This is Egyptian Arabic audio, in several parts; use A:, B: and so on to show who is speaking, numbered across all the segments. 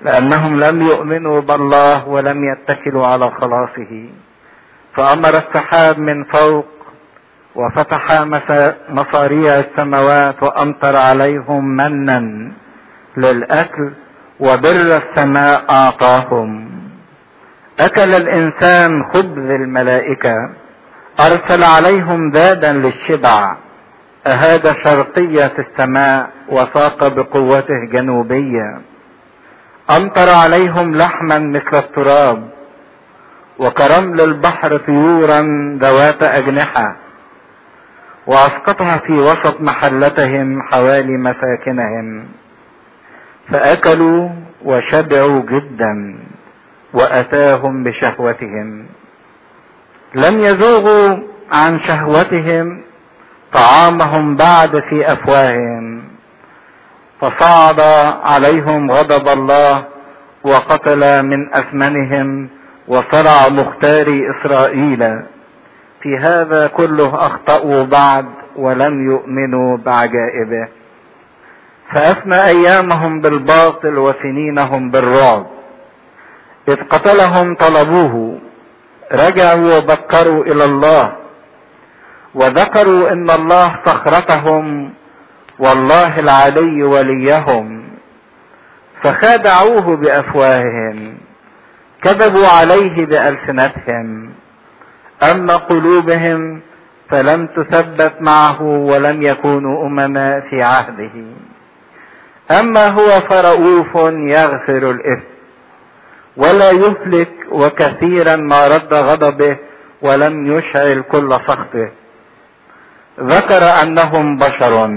A: لأنهم لم يؤمنوا بالله ولم يتكلوا على خلاصه فأمر السحاب من فوق وفتح مصاريع السماوات وأمطر عليهم منا للأكل وبر السماء أعطاهم أكل الإنسان خبز الملائكة أرسل عليهم ذادا للشبع أهاد شرقية السماء وساق بقوته جنوبية أمطر عليهم لحما مثل التراب وكرمل البحر طيورا ذوات أجنحة وأسقطها في وسط محلتهم حوالي مساكنهم فأكلوا وشبعوا جدا وأتاهم بشهوتهم لم يذوقوا عن شهوتهم طعامهم بعد في أفواههم فصعد عليهم غضب الله وقتل من أثمنهم وصرع مختار إسرائيل في هذا كله أخطأوا بعد ولم يؤمنوا بعجائبه فأفنى أيامهم بالباطل وسنينهم بالرعب إذ قتلهم طلبوه رجعوا وبكروا إلى الله وذكروا ان الله صخرتهم والله العلي وليهم فخادعوه بافواههم كذبوا عليه بالسنتهم اما قلوبهم فلم تثبت معه ولم يكونوا امما في عهده اما هو فرؤوف يغفر الاثم ولا يهلك وكثيرا ما رد غضبه ولم يشعل كل سخطه ذكر انهم بشر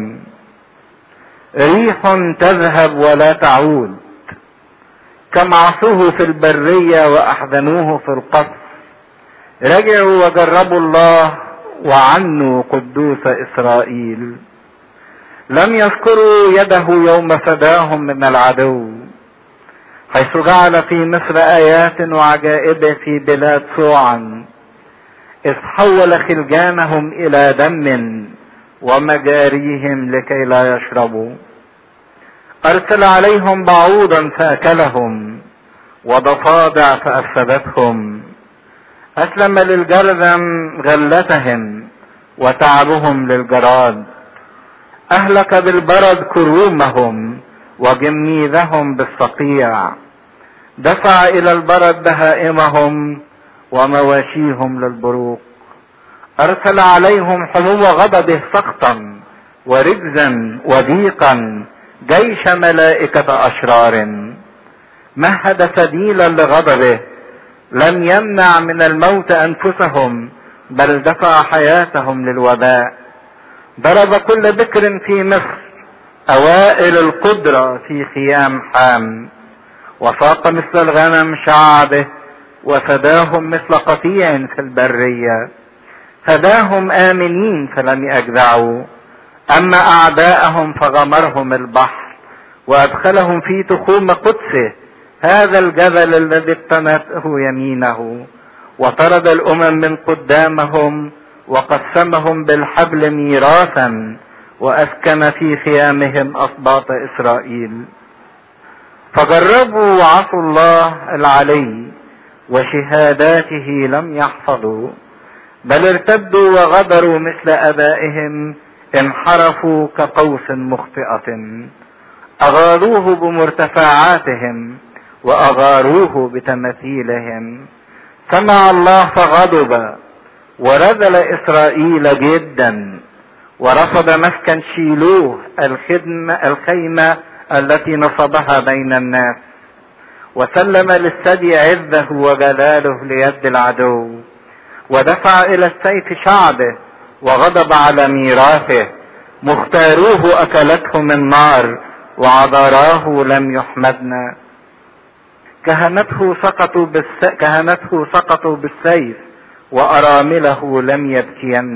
A: ريح تذهب ولا تعود كم عصوه في البرية واحزنوه في القصر رجعوا وجربوا الله وعنوا قدوس اسرائيل لم يذكروا يده يوم فداهم من العدو حيث جعل في مصر ايات وعجائب في بلاد سوعا إذ حول خلجانهم إلى دم ومجاريهم لكي لا يشربوا أرسل عليهم بعوضا فأكلهم وضفادع فأفسدتهم أسلم للجرذم غلتهم وتعبهم للجراد أهلك بالبرد كرومهم وجميذهم بالصقيع دفع إلى البرد بهائمهم ومواشيهم للبروق ارسل عليهم حمو غضبه سخطا ورجزا وضيقا جيش ملائكة اشرار مهد سبيلا لغضبه لم يمنع من الموت انفسهم بل دفع حياتهم للوباء ضرب كل بكر في مصر اوائل القدرة في خيام حام وفاق مثل الغنم شعبه وفداهم مثل قطيع في البرية فداهم آمنين فلم يجزعوا أما أعداءهم فغمرهم البحر وأدخلهم في تخوم قدسه هذا الجبل الذي اقتنته يمينه وطرد الأمم من قدامهم وقسمهم بالحبل ميراثا وأسكن في خيامهم أسباط إسرائيل فجربوا وعصوا الله العلي وشهاداته لم يحفظوا بل ارتدوا وغدروا مثل ابائهم انحرفوا كقوس مخطئة اغاروه بمرتفعاتهم واغاروه بتماثيلهم سمع الله فغضب ورذل اسرائيل جدا ورفض مسكن شيلوه الخدمة الخيمة التي نصبها بين الناس وسلم للثدي عزه وجلاله ليد العدو ودفع الى السيف شعبه وغضب على ميراثه مختاروه اكلتهم النار وعذراه لم يحمدنا كهنته سقطوا بالس... كهنته سقطوا بالسيف وارامله لم يبكين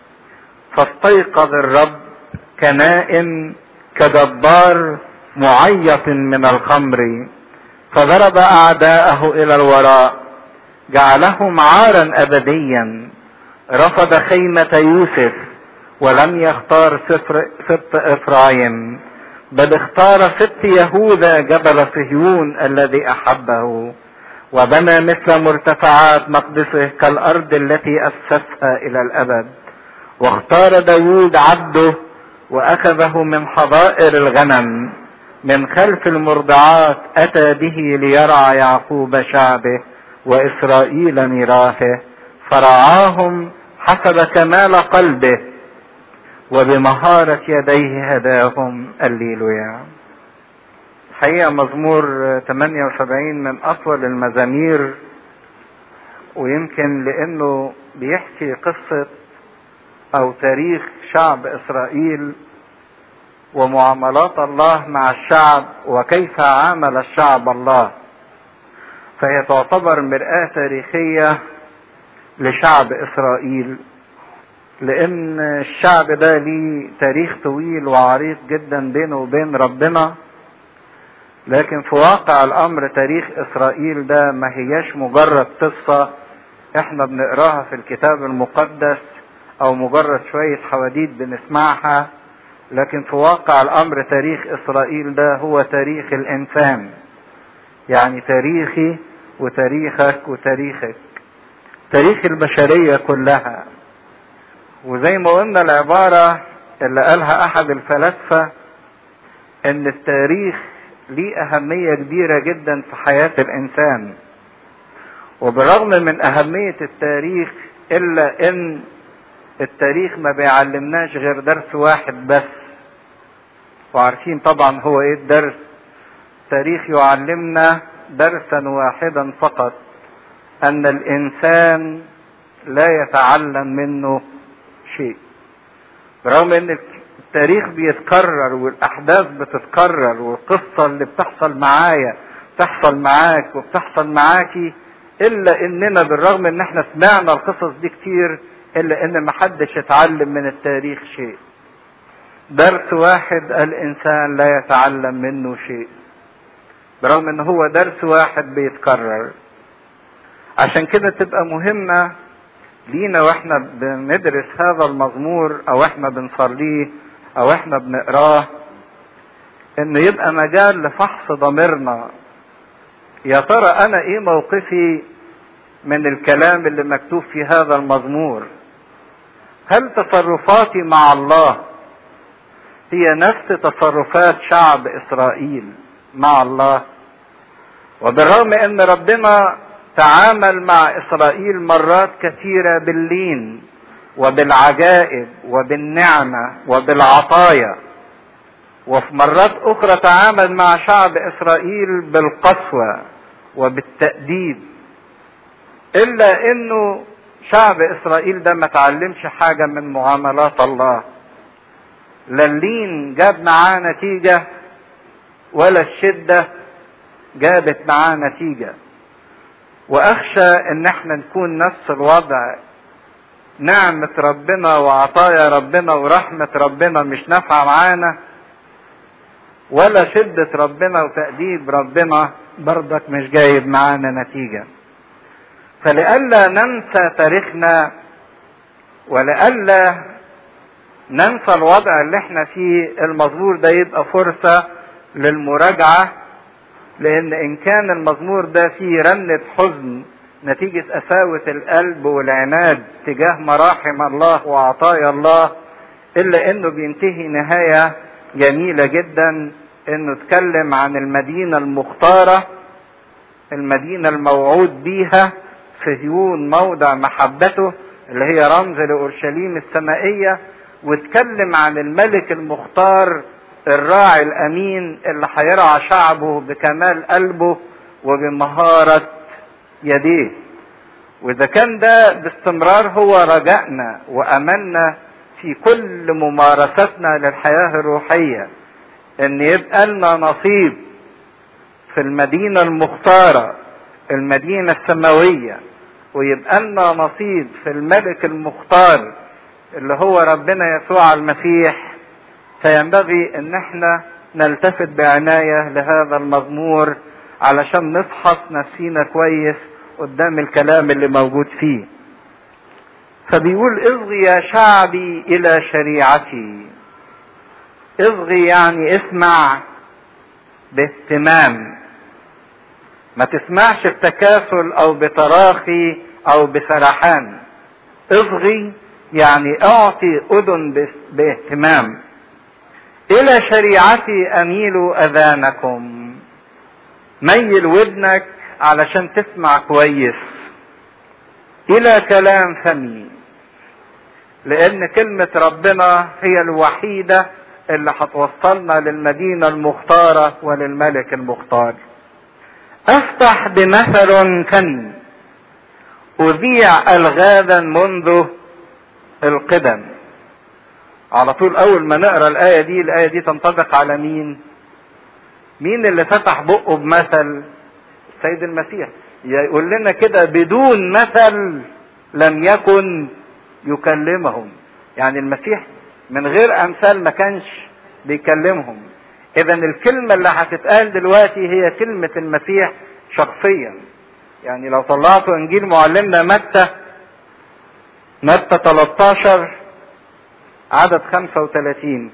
A: فاستيقظ الرب كنائم كجبار معيط من الخمر فضرب اعداءه الى الوراء جعلهم عارا ابديا رفض خيمة يوسف ولم يختار سفر سبط افرايم بل اختار ست يهوذا جبل صهيون الذي احبه وبنى مثل مرتفعات مقدسه كالارض التي اسسها الى الابد واختار داوود عبده واخذه من حظائر الغنم من خلف المرضعات اتى به ليرعى يعقوب شعبه واسرائيل ميراثه فرعاهم حسب كمال قلبه وبمهارة يديه هداهم الليلويا حقيقة مزمور 78 من أطول المزامير ويمكن لأنه بيحكي قصة أو تاريخ شعب إسرائيل ومعاملات الله مع الشعب وكيف عامل الشعب الله فهي تعتبر مرآة تاريخية لشعب إسرائيل لان الشعب ده ليه تاريخ طويل وعريق جدا بينه وبين ربنا لكن في واقع الامر تاريخ اسرائيل ده ما هياش مجرد قصة احنا بنقراها في الكتاب المقدس او مجرد شوية حواديت بنسمعها لكن في واقع الامر تاريخ اسرائيل ده هو تاريخ الانسان يعني تاريخي وتاريخك وتاريخك تاريخ البشرية كلها وزي ما قلنا العبارة اللي قالها أحد الفلاسفة إن التاريخ ليه أهمية كبيرة جدا في حياة الإنسان وبالرغم من أهمية التاريخ إلا إن التاريخ ما بيعلمناش غير درس واحد بس وعارفين طبعا هو إيه الدرس التاريخ يعلمنا درسا واحدا فقط أن الإنسان لا يتعلم منه شيء برغم ان التاريخ بيتكرر والاحداث بتتكرر والقصة اللي بتحصل معايا بتحصل معاك وبتحصل معاكي الا اننا بالرغم ان احنا سمعنا القصص دي كتير الا ان محدش اتعلم من التاريخ شيء درس واحد الانسان لا يتعلم منه شيء برغم ان هو درس واحد بيتكرر عشان كده تبقى مهمة لينا واحنا بندرس هذا المزمور او احنا بنصليه او احنا بنقراه انه يبقى مجال لفحص ضميرنا يا ترى انا ايه موقفي من الكلام اللي مكتوب في هذا المزمور هل تصرفاتي مع الله هي نفس تصرفات شعب اسرائيل مع الله وبالرغم ان ربنا تعامل مع اسرائيل مرات كثيره باللين وبالعجائب وبالنعمه وبالعطايا وفي مرات اخرى تعامل مع شعب اسرائيل بالقسوه وبالتاديب الا انه شعب اسرائيل ده ما تعلمش حاجه من معاملات الله لا اللين جاب معاه نتيجه ولا الشده جابت معاه نتيجه واخشى ان احنا نكون نفس الوضع نعمة ربنا وعطايا ربنا ورحمة ربنا مش نافعة معانا ولا شدة ربنا وتأديب ربنا برضك مش جايب معانا نتيجة فلئلا ننسى تاريخنا ولئلا ننسى الوضع اللي احنا فيه المزمور ده يبقى فرصة للمراجعة لان ان كان المزمور ده فيه رنة حزن نتيجة قساوة القلب والعناد تجاه مراحم الله وعطايا الله الا انه بينتهي نهاية جميلة جدا انه اتكلم عن المدينة المختارة المدينة الموعود بيها صهيون موضع محبته اللي هي رمز لأورشليم السمائية واتكلم عن الملك المختار الراعي الامين اللي هيرعى شعبه بكمال قلبه وبمهارة يديه واذا كان ده باستمرار هو رجائنا واملنا في كل ممارستنا للحياة الروحية ان يبقى لنا نصيب في المدينة المختارة المدينة السماوية ويبقى لنا نصيب في الملك المختار اللي هو ربنا يسوع المسيح فينبغي ان احنا نلتفت بعناية لهذا المزمور علشان نفحص نفسينا كويس قدام الكلام اللي موجود فيه فبيقول اصغي يا شعبي الى شريعتي اصغي يعني اسمع باهتمام ما تسمعش بتكاسل او بتراخي او بسرحان اصغي يعني اعطي اذن باهتمام الى شريعتي اميل اذانكم ميل ودنك علشان تسمع كويس الى كلام فمي لان كلمة ربنا هي الوحيدة اللي هتوصلنا للمدينة المختارة وللملك المختار افتح بمثل فن اذيع الغادا منذ القدم على طول اول ما نقرا الايه دي الايه دي تنطبق على مين مين اللي فتح بقه بمثل السيد المسيح يقول لنا كده بدون مثل لم يكن يكلمهم يعني المسيح من غير امثال ما كانش بيكلمهم اذا الكلمه اللي هتتقال دلوقتي هي كلمه المسيح شخصيا يعني لو طلعتوا انجيل معلمنا متى متى 13 عدد 35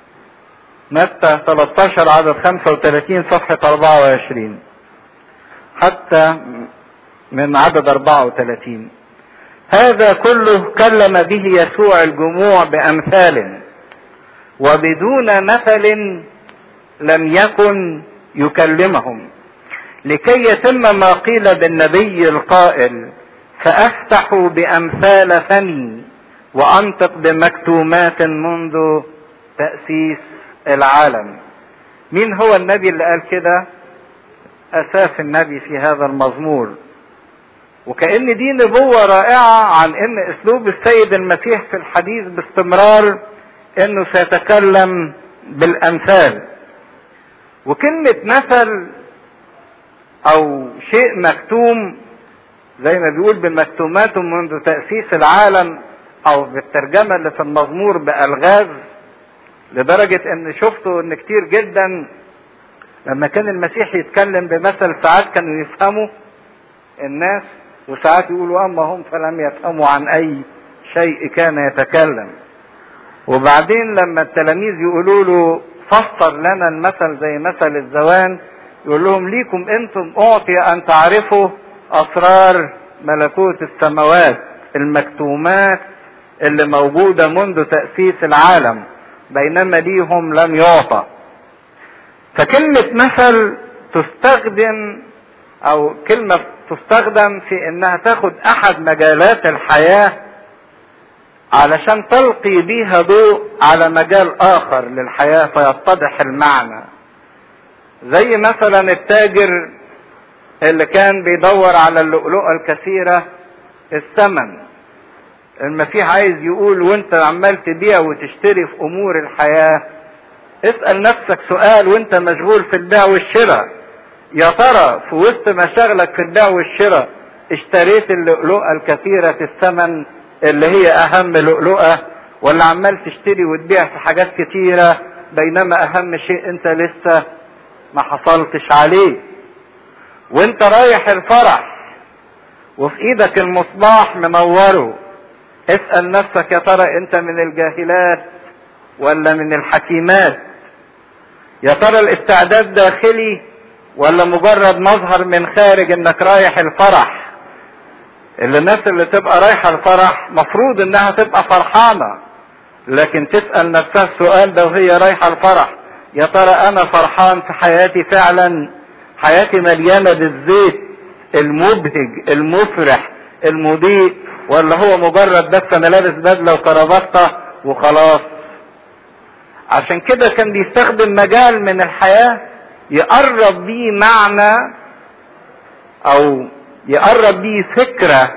A: متى 13 عدد 35 صفحة 24 حتى من عدد 34 هذا كله كلم به يسوع الجموع بأمثال وبدون مثل لم يكن يكلمهم لكي يتم ما قيل بالنبي القائل فافتح بامثال فمي وانطق بمكتومات منذ تاسيس العالم مين هو النبي اللي قال كده اساس النبي في هذا المزمور وكأن دي نبوة رائعة عن ان اسلوب السيد المسيح في الحديث باستمرار انه سيتكلم بالامثال وكلمة مثل او شيء مكتوم زي ما بيقول بمكتومات منذ تأسيس العالم او بالترجمة اللي في المزمور بألغاز لدرجة ان شفتوا ان كتير جدا لما كان المسيح يتكلم بمثل ساعات كانوا يفهموا الناس وساعات يقولوا اما هم فلم يفهموا عن اي شيء كان يتكلم وبعدين لما التلاميذ يقولوا له فسر لنا المثل زي مثل الزوان يقول لهم ليكم انتم اعطي ان تعرفوا اسرار ملكوت السماوات المكتومات اللي موجوده منذ تاسيس العالم بينما ليهم لم يعطى فكلمه مثل تستخدم او كلمه تستخدم في انها تاخد احد مجالات الحياه علشان تلقي بيها ضوء على مجال اخر للحياه فيتضح المعنى زي مثلا التاجر اللي كان بيدور على اللؤلؤة الكثيرة الثمن المسيح عايز يقول وانت عمال تبيع وتشتري في امور الحياة اسأل نفسك سؤال وانت مشغول في البيع والشراء يا ترى في وسط مشاغلك في البيع والشراء اشتريت اللؤلؤة الكثيرة الثمن اللي هي اهم لؤلؤة ولا عمال تشتري وتبيع في حاجات كتيرة بينما اهم شيء انت لسه ما حصلتش عليه وانت رايح الفرح وفي ايدك المصباح منوره اسأل نفسك يا ترى انت من الجاهلات ولا من الحكيمات يا ترى الاستعداد داخلي ولا مجرد مظهر من خارج انك رايح الفرح اللي الناس اللي تبقى رايحة الفرح مفروض انها تبقى فرحانة لكن تسأل نفسها السؤال ده وهي رايحة الفرح يا ترى انا فرحان في حياتي فعلا حياتي مليانة بالزيت المبهج المفرح المضيء ولا هو مجرد بس انا لابس بدلة وكرافطة وخلاص عشان كده كان بيستخدم مجال من الحياة يقرب بيه معنى او يقرب بيه فكرة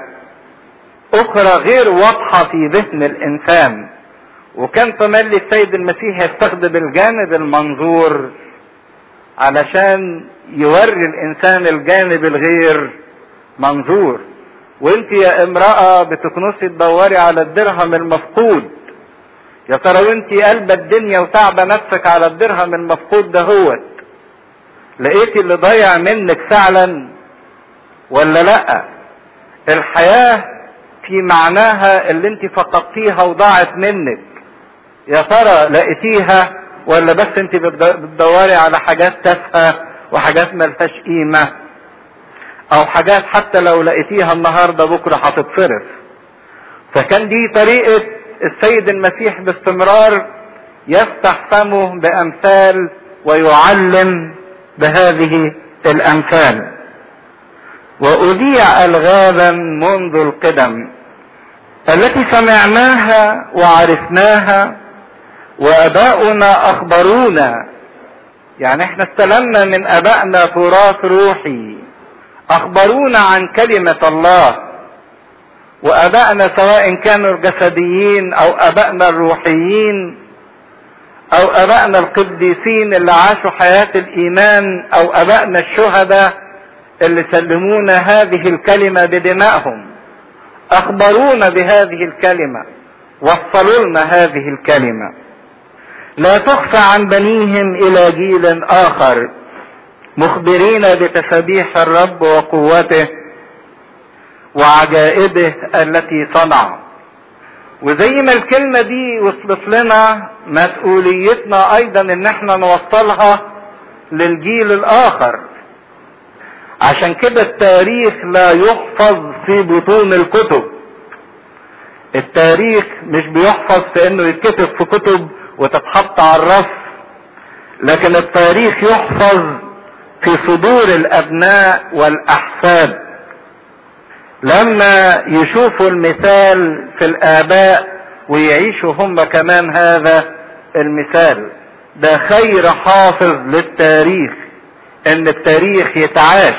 A: اخرى غير واضحة في ذهن الانسان وكان تملي السيد المسيح يستخدم الجانب المنظور علشان يوري الانسان الجانب الغير منظور وانت يا امرأة بتكنسي تدوري على الدرهم المفقود يا ترى وانت قلبة الدنيا وتعبة نفسك على الدرهم المفقود ده هوت لقيتي اللي ضيع منك فعلا ولا لا الحياة في معناها اللي انت فقدتيها وضاعت منك يا ترى لقيتيها ولا بس انت بتدوري على حاجات تافهة وحاجات ملهاش قيمة او حاجات حتى لو لقيتيها النهاردة بكرة هتتصرف فكان دي طريقة السيد المسيح باستمرار يفتح فمه بامثال ويعلم بهذه الامثال واذيع الغابا منذ القدم التي سمعناها وعرفناها واباؤنا اخبرونا يعني احنا استلمنا من ابائنا تراث روحي اخبرونا عن كلمة الله وابائنا سواء كانوا جسديين او ابائنا الروحيين او ابائنا القديسين اللي عاشوا حياة الايمان او ابائنا الشهداء اللي سلمونا هذه الكلمة بدمائهم اخبرونا بهذه الكلمة وصلوا لنا هذه الكلمة لا تخفى عن بنيهم الى جيل اخر مخبرين بتسابيح الرب وقوته وعجائبه التي صنع وزي ما الكلمة دي وصلت لنا مسؤوليتنا ايضا ان احنا نوصلها للجيل الاخر عشان كده التاريخ لا يحفظ في بطون الكتب التاريخ مش بيحفظ في انه يتكتب في كتب وتتحط على الرف لكن التاريخ يحفظ في صدور الابناء والاحفاد لما يشوفوا المثال في الاباء ويعيشوا هم كمان هذا المثال ده خير حافظ للتاريخ ان التاريخ يتعاش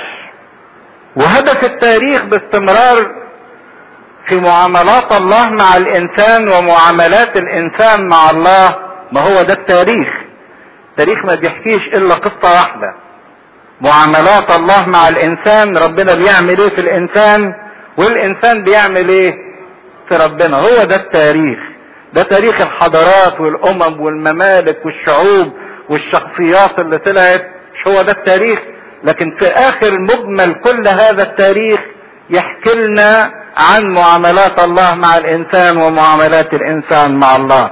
A: وهدف التاريخ باستمرار في معاملات الله مع الانسان ومعاملات الانسان مع الله ما هو ده التاريخ التاريخ ما بيحكيش الا قصة واحدة معاملات الله مع الانسان ربنا بيعمل ايه في الانسان والانسان بيعمل ايه في ربنا هو ده التاريخ ده تاريخ الحضارات والامم والممالك والشعوب والشخصيات اللي طلعت مش هو ده التاريخ لكن في اخر مجمل كل هذا التاريخ يحكي لنا عن معاملات الله مع الانسان ومعاملات الانسان مع الله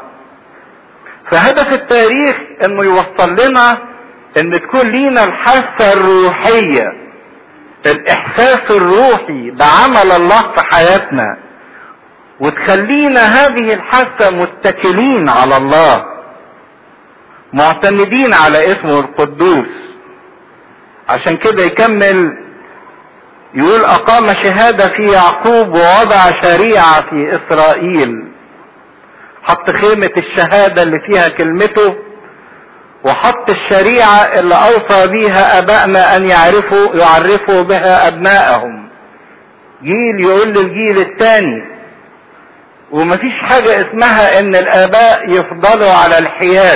A: فهدف التاريخ انه يوصل لنا ان تكون لينا الحاسة الروحية الاحساس الروحي بعمل الله في حياتنا وتخلينا هذه الحاسة متكلين على الله معتمدين على اسمه القدوس عشان كده يكمل يقول اقام شهادة في يعقوب ووضع شريعة في اسرائيل حط خيمة الشهادة اللي فيها كلمته وحط الشريعة اللي اوصى بيها ابائنا ان يعرفوا يعرفوا بها ابنائهم جيل يقول للجيل الثاني ومفيش حاجة اسمها ان الاباء يفضلوا على الحياد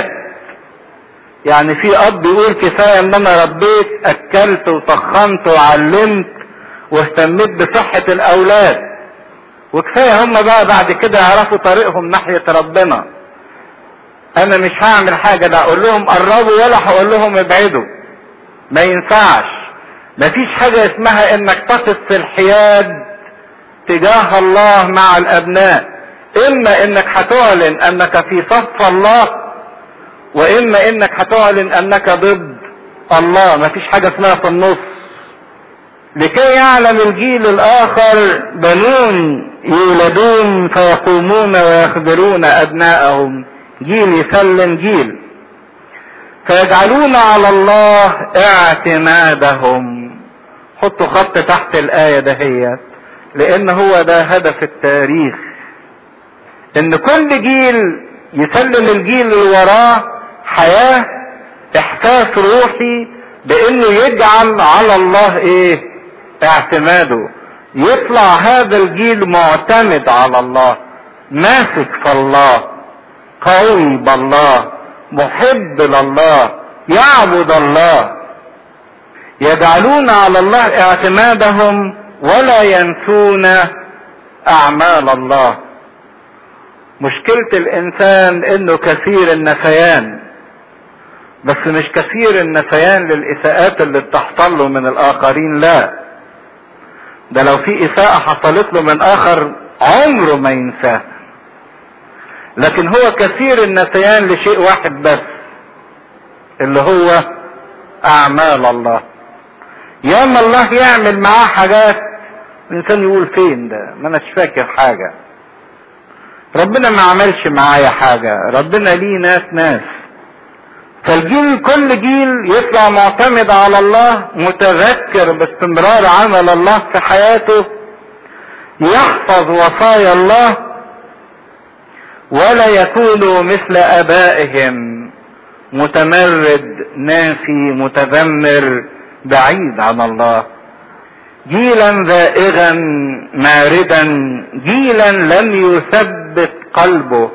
A: يعني في اب يقول كفاية ان انا ربيت اكلت وطخنت وعلمت واهتميت بصحة الاولاد وكفاية هم بقى بعد كده يعرفوا طريقهم ناحية ربنا انا مش هعمل حاجة ده اقول لهم قربوا ولا هقول لهم ابعدوا ما ينفعش مفيش حاجة اسمها انك تقف في الحياد تجاه الله مع الابناء اما انك هتعلن انك في صف الله واما انك هتعلن انك ضد الله مفيش حاجة اسمها في النص لكي يعلم الجيل الاخر بنون يولدون فيقومون ويخبرون ابناءهم جيل يسلم جيل فيجعلون على الله اعتمادهم حطوا خط تحت الاية دهيت لان هو ده هدف التاريخ ان كل جيل يسلم الجيل اللي وراه حياة احساس روحي بانه يجعل على الله ايه اعتماده يطلع هذا الجيل معتمد على الله ماسك في الله قوي بالله محب لله يعبد الله يجعلون على الله اعتمادهم ولا ينسون اعمال الله مشكلة الانسان انه كثير النسيان بس مش كثير النسيان للاساءات اللي بتحصل له من الاخرين لا ده لو في اساءة حصلت له من اخر عمره ما ينساه لكن هو كثير النسيان لشيء واحد بس اللي هو اعمال الله ياما الله يعمل معاه حاجات الانسان يقول فين ده ما اناش فاكر حاجة ربنا ما عملش معايا حاجة ربنا ليه ناس ناس فالجيل كل جيل يطلع معتمد على الله متذكر باستمرار عمل الله في حياته يحفظ وصايا الله ولا يكونوا مثل ابائهم متمرد ناسي متذمر بعيد عن الله جيلا ذائغا ماردا جيلا لم يثبت قلبه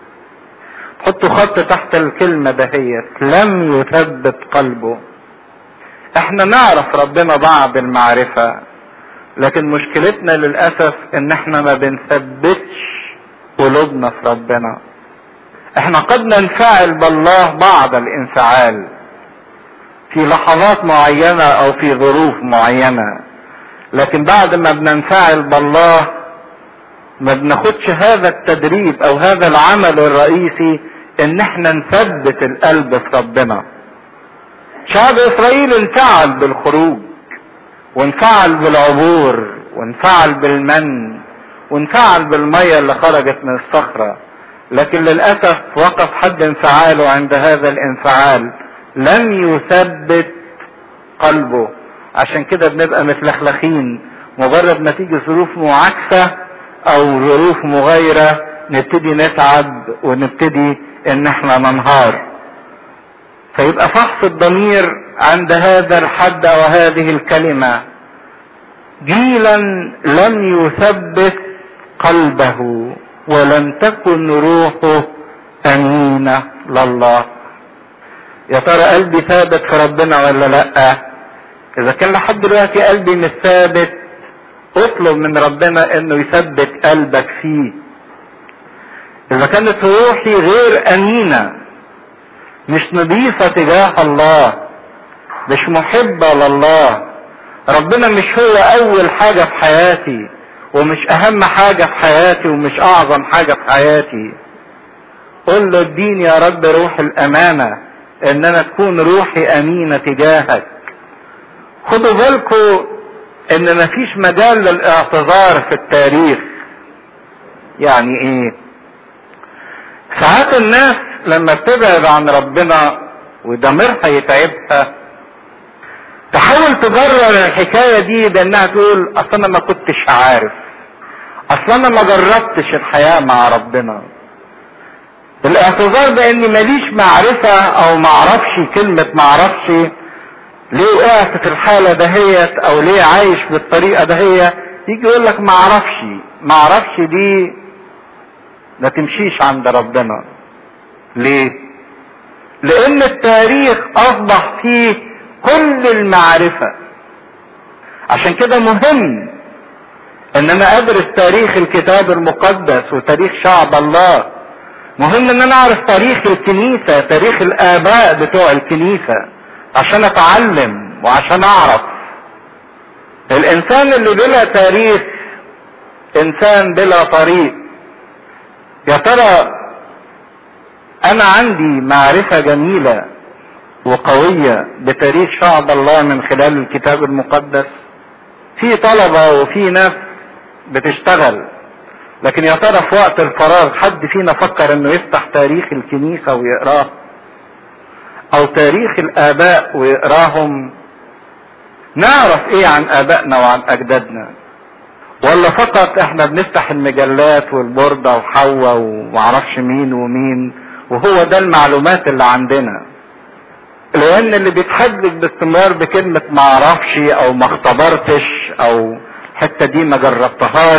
A: حطوا خط تحت الكلمة دهيت لم يثبت قلبه احنا نعرف ربنا بعض المعرفة لكن مشكلتنا للأسف ان احنا ما بنثبتش قلوبنا في ربنا احنا قد ننفعل بالله بعض الانفعال في لحظات معينة او في ظروف معينة لكن بعد ما بننفعل بالله ما بناخدش هذا التدريب او هذا العمل الرئيسي ان احنا نثبت القلب في ربنا شعب اسرائيل انفعل بالخروج وانفعل بالعبور وانفعل بالمن وانفعل بالمية اللي خرجت من الصخرة لكن للأسف وقف حد انفعاله عند هذا الانفعال لم يثبت قلبه عشان كده بنبقى متلخلخين مجرد ما تيجي ظروف معاكسة او ظروف مغايرة نبتدي نتعب ونبتدي ان احنا ننهار فيبقى فحص الضمير عند هذا الحد وهذه الكلمة جيلا لم يثبت قلبه ولم تكن روحه امينة لله يا ترى قلبي ثابت في ربنا ولا لا اذا كان لحد دلوقتي قلبي مش ثابت اطلب من ربنا انه يثبت قلبك فيه اذا كانت روحي غير امينة مش نظيفة تجاه الله مش محبة لله ربنا مش هو اول حاجة في حياتي ومش اهم حاجة في حياتي ومش اعظم حاجة في حياتي قل له اديني يا رب روح الامانة ان انا تكون روحي امينة تجاهك خدوا بالكم ان مفيش مجال للاعتذار في التاريخ يعني ايه ساعات الناس لما بتبعد عن ربنا وضميرها يتعبها تحاول تبرر الحكاية دي بانها تقول اصل انا ما كنتش عارف اصل انا ما جربتش الحياة مع ربنا الاعتذار باني ماليش معرفة او معرفش كلمة معرفش ليه وقعت في الحالة دهيت او ليه عايش بالطريقة دهيت يجي يقول لك معرفش معرفش دي ما تمشيش عند ربنا ليه لان التاريخ اصبح فيه كل المعرفة عشان كده مهم ان انا ادرس تاريخ الكتاب المقدس وتاريخ شعب الله مهم ان انا اعرف تاريخ الكنيسة تاريخ الاباء بتوع الكنيسة عشان اتعلم وعشان اعرف الانسان اللي بلا تاريخ انسان بلا طريق يا ترى انا عندي معرفة جميلة وقوية بتاريخ شعب الله من خلال الكتاب المقدس في طلبة وفي ناس بتشتغل لكن يا ترى في وقت الفراغ حد فينا فكر انه يفتح تاريخ الكنيسة ويقراه او تاريخ الاباء ويقراهم نعرف ايه عن ابائنا وعن اجدادنا ولا فقط احنا بنفتح المجلات والبوردة وحواء ومعرفش مين ومين وهو ده المعلومات اللي عندنا لان اللي بيتحجج باستمرار بكلمة معرفش او ما اختبرتش او الحتة دي ما جربتهاش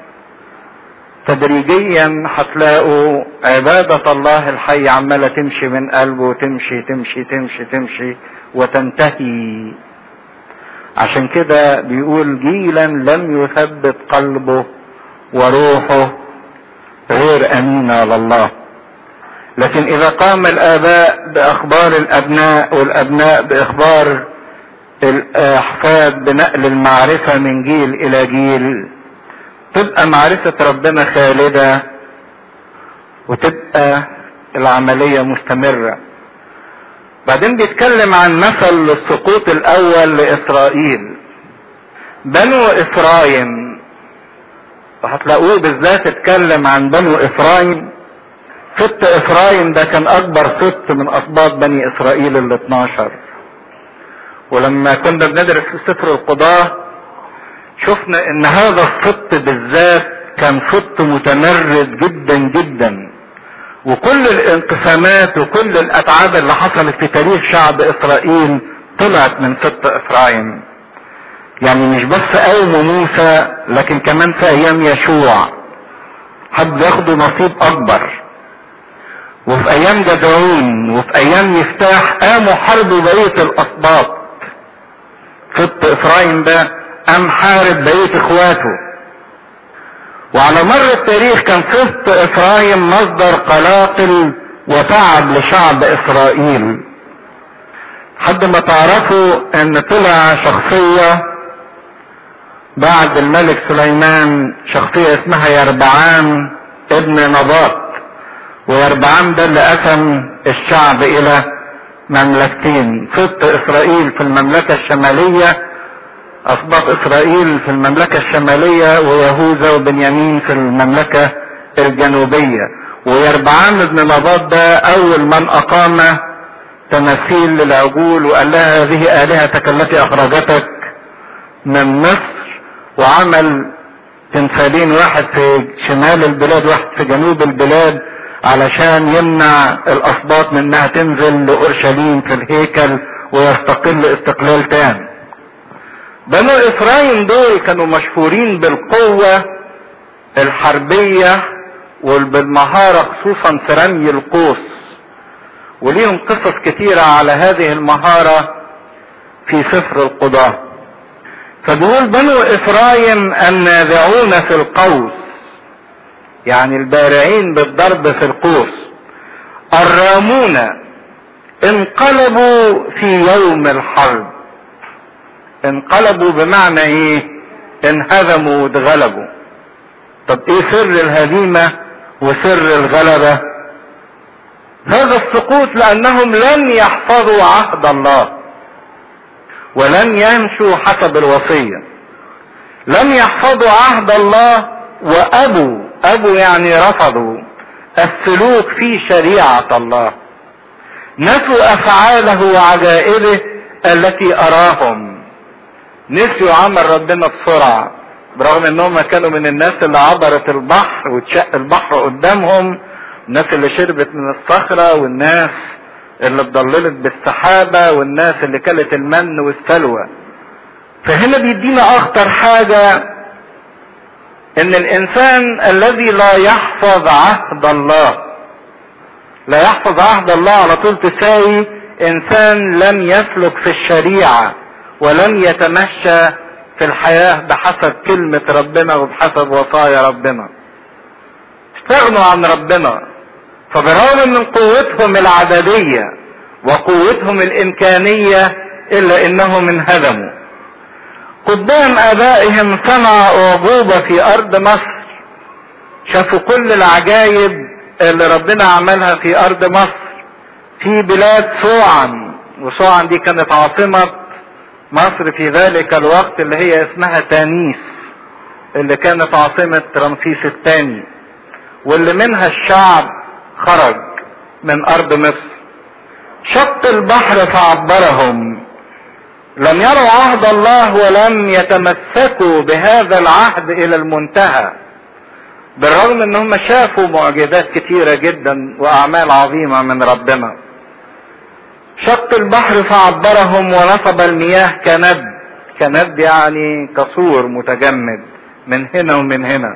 A: تدريجيا هتلاقوا عبادة الله الحي عمالة تمشي من قلبه تمشي تمشي تمشي تمشي وتنتهي عشان كده بيقول جيلا لم يثبت قلبه وروحه غير امينة لله لكن اذا قام الاباء باخبار الابناء والابناء باخبار الاحفاد بنقل المعرفة من جيل الى جيل تبقى معرفة ربنا خالدة وتبقى العملية مستمرة بعدين بيتكلم عن مثل السقوط الاول لاسرائيل بنو افرايم وهتلاقوه بالذات اتكلم عن بنو افرايم ست افرايم ده كان اكبر ست من اسباط بني اسرائيل ال 12 ولما كنا بندرس في سفر القضاة شفنا ان هذا الست بالذات كان ست متمرد جدا جدا وكل الانقسامات وكل الاتعاب اللي حصلت في تاريخ شعب اسرائيل طلعت من ست افرايم يعني مش بس قوم موسى لكن كمان في ايام يشوع حد ياخدوا نصيب اكبر وفي ايام جدعون وفي ايام يفتاح قاموا حاربوا بقية الاسباط ست افرايم ده قام حارب بقية اخواته وعلى مر التاريخ كان ست افرايم مصدر قلاقل وتعب لشعب اسرائيل حد ما تعرفوا ان طلع شخصية بعد الملك سليمان شخصية اسمها يربعام ابن نباط ويربعام ده اللي قسم الشعب الى مملكتين ست اسرائيل في المملكة الشمالية اسباط اسرائيل في المملكة الشمالية ويهوذا وبنيامين في المملكة الجنوبية ويربعام ابن نباط ده اول من اقام تماثيل للعجول وقال لها هذه الهتك التي اخرجتك من مصر وعمل تمثالين واحد في شمال البلاد واحد في جنوب البلاد علشان يمنع الاسباط من انها تنزل لاورشليم في الهيكل ويستقل استقلال تام بنو افرايم دول كانوا مشهورين بالقوة الحربية وبالمهارة خصوصا في رمي القوس وليهم قصص كتيرة على هذه المهارة في سفر القضاة فبيقول بنو افرايم النازعون في القوس يعني البارعين بالضرب في القوس الرامون انقلبوا في يوم الحرب انقلبوا بمعنى ايه انهزموا واتغلبوا طب ايه سر الهزيمة وسر الغلبة هذا السقوط لانهم لم يحفظوا عهد الله ولم يمشوا حسب الوصية لم يحفظوا عهد الله وابوا ابوا يعني رفضوا السلوك في شريعة الله نسوا افعاله وعجائبه التي اراهم نسيوا عمل ربنا بسرعة برغم انهم كانوا من الناس اللي عبرت البحر واتشق البحر قدامهم الناس اللي شربت من الصخرة والناس اللي اتضللت بالسحابة والناس اللي كلت المن والسلوى فهنا بيدينا اخطر حاجة ان الانسان الذي لا يحفظ عهد الله لا يحفظ عهد الله على طول تساوي انسان لم يسلك في الشريعة ولم يتمشى في الحياة بحسب كلمة ربنا وبحسب وصايا ربنا استغنوا عن ربنا فبرغم من قوتهم العددية وقوتهم الامكانية الا انهم انهزموا قدام ابائهم صنعوا عجوبة في ارض مصر شافوا كل العجايب اللي ربنا عملها في ارض مصر في بلاد صوعا وصوعا دي كانت عاصمة مصر في ذلك الوقت اللي هي اسمها تانيس اللي كانت عاصمة رمسيس الثاني واللي منها الشعب خرج من ارض مصر شق البحر فعبرهم لم يروا عهد الله ولم يتمسكوا بهذا العهد الى المنتهى بالرغم ان هم شافوا معجزات كتيرة جدا واعمال عظيمة من ربنا شق البحر فعبرهم ونصب المياه كند كند يعني كسور متجمد من هنا ومن هنا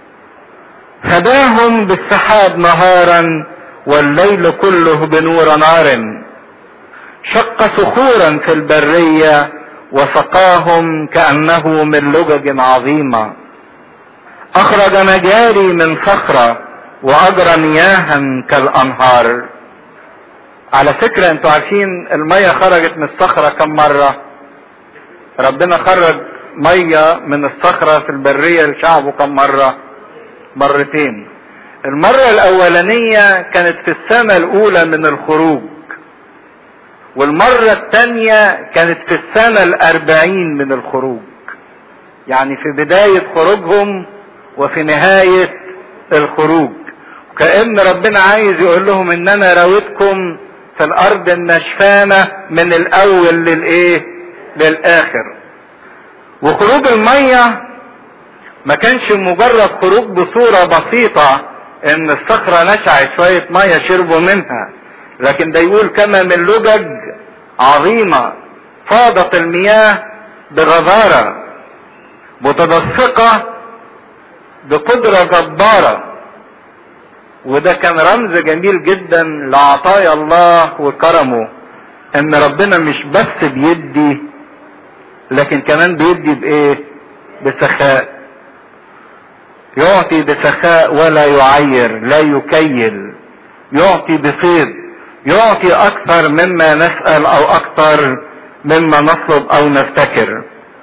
A: هداهم بالسحاب نهارا والليل كله بنور نار شق صخورا في البرية وسقاهم كأنه من لجج عظيمة أخرج مجاري من صخرة وأجرى مياها كالأنهار على فكرة انتوا عارفين المية خرجت من الصخرة كم مرة ربنا خرج مية من الصخرة في البرية لشعبه كم مرة مرتين المرة الأولانية كانت في السنة الأولى من الخروج والمرة الثانية كانت في السنة الأربعين من الخروج يعني في بداية خروجهم وفي نهاية الخروج كأن ربنا عايز يقول لهم ان انا راودكم في الارض النشفانة من الاول للايه للاخر وخروج المية ما كانش مجرد خروج بصورة بسيطة ان الصخرة نشعت شوية مية شربوا منها لكن ده يقول كما من لجج عظيمة فاضت المياه بغزارة متدفقة بقدرة جبارة وده كان رمز جميل جدا لعطايا الله وكرمه ان ربنا مش بس بيدي لكن كمان بيدي بايه بسخاء يعطي بسخاء ولا يعير لا يكيل يعطي بفيض يعطي اكثر مما نسأل او اكثر مما نطلب او نفتكر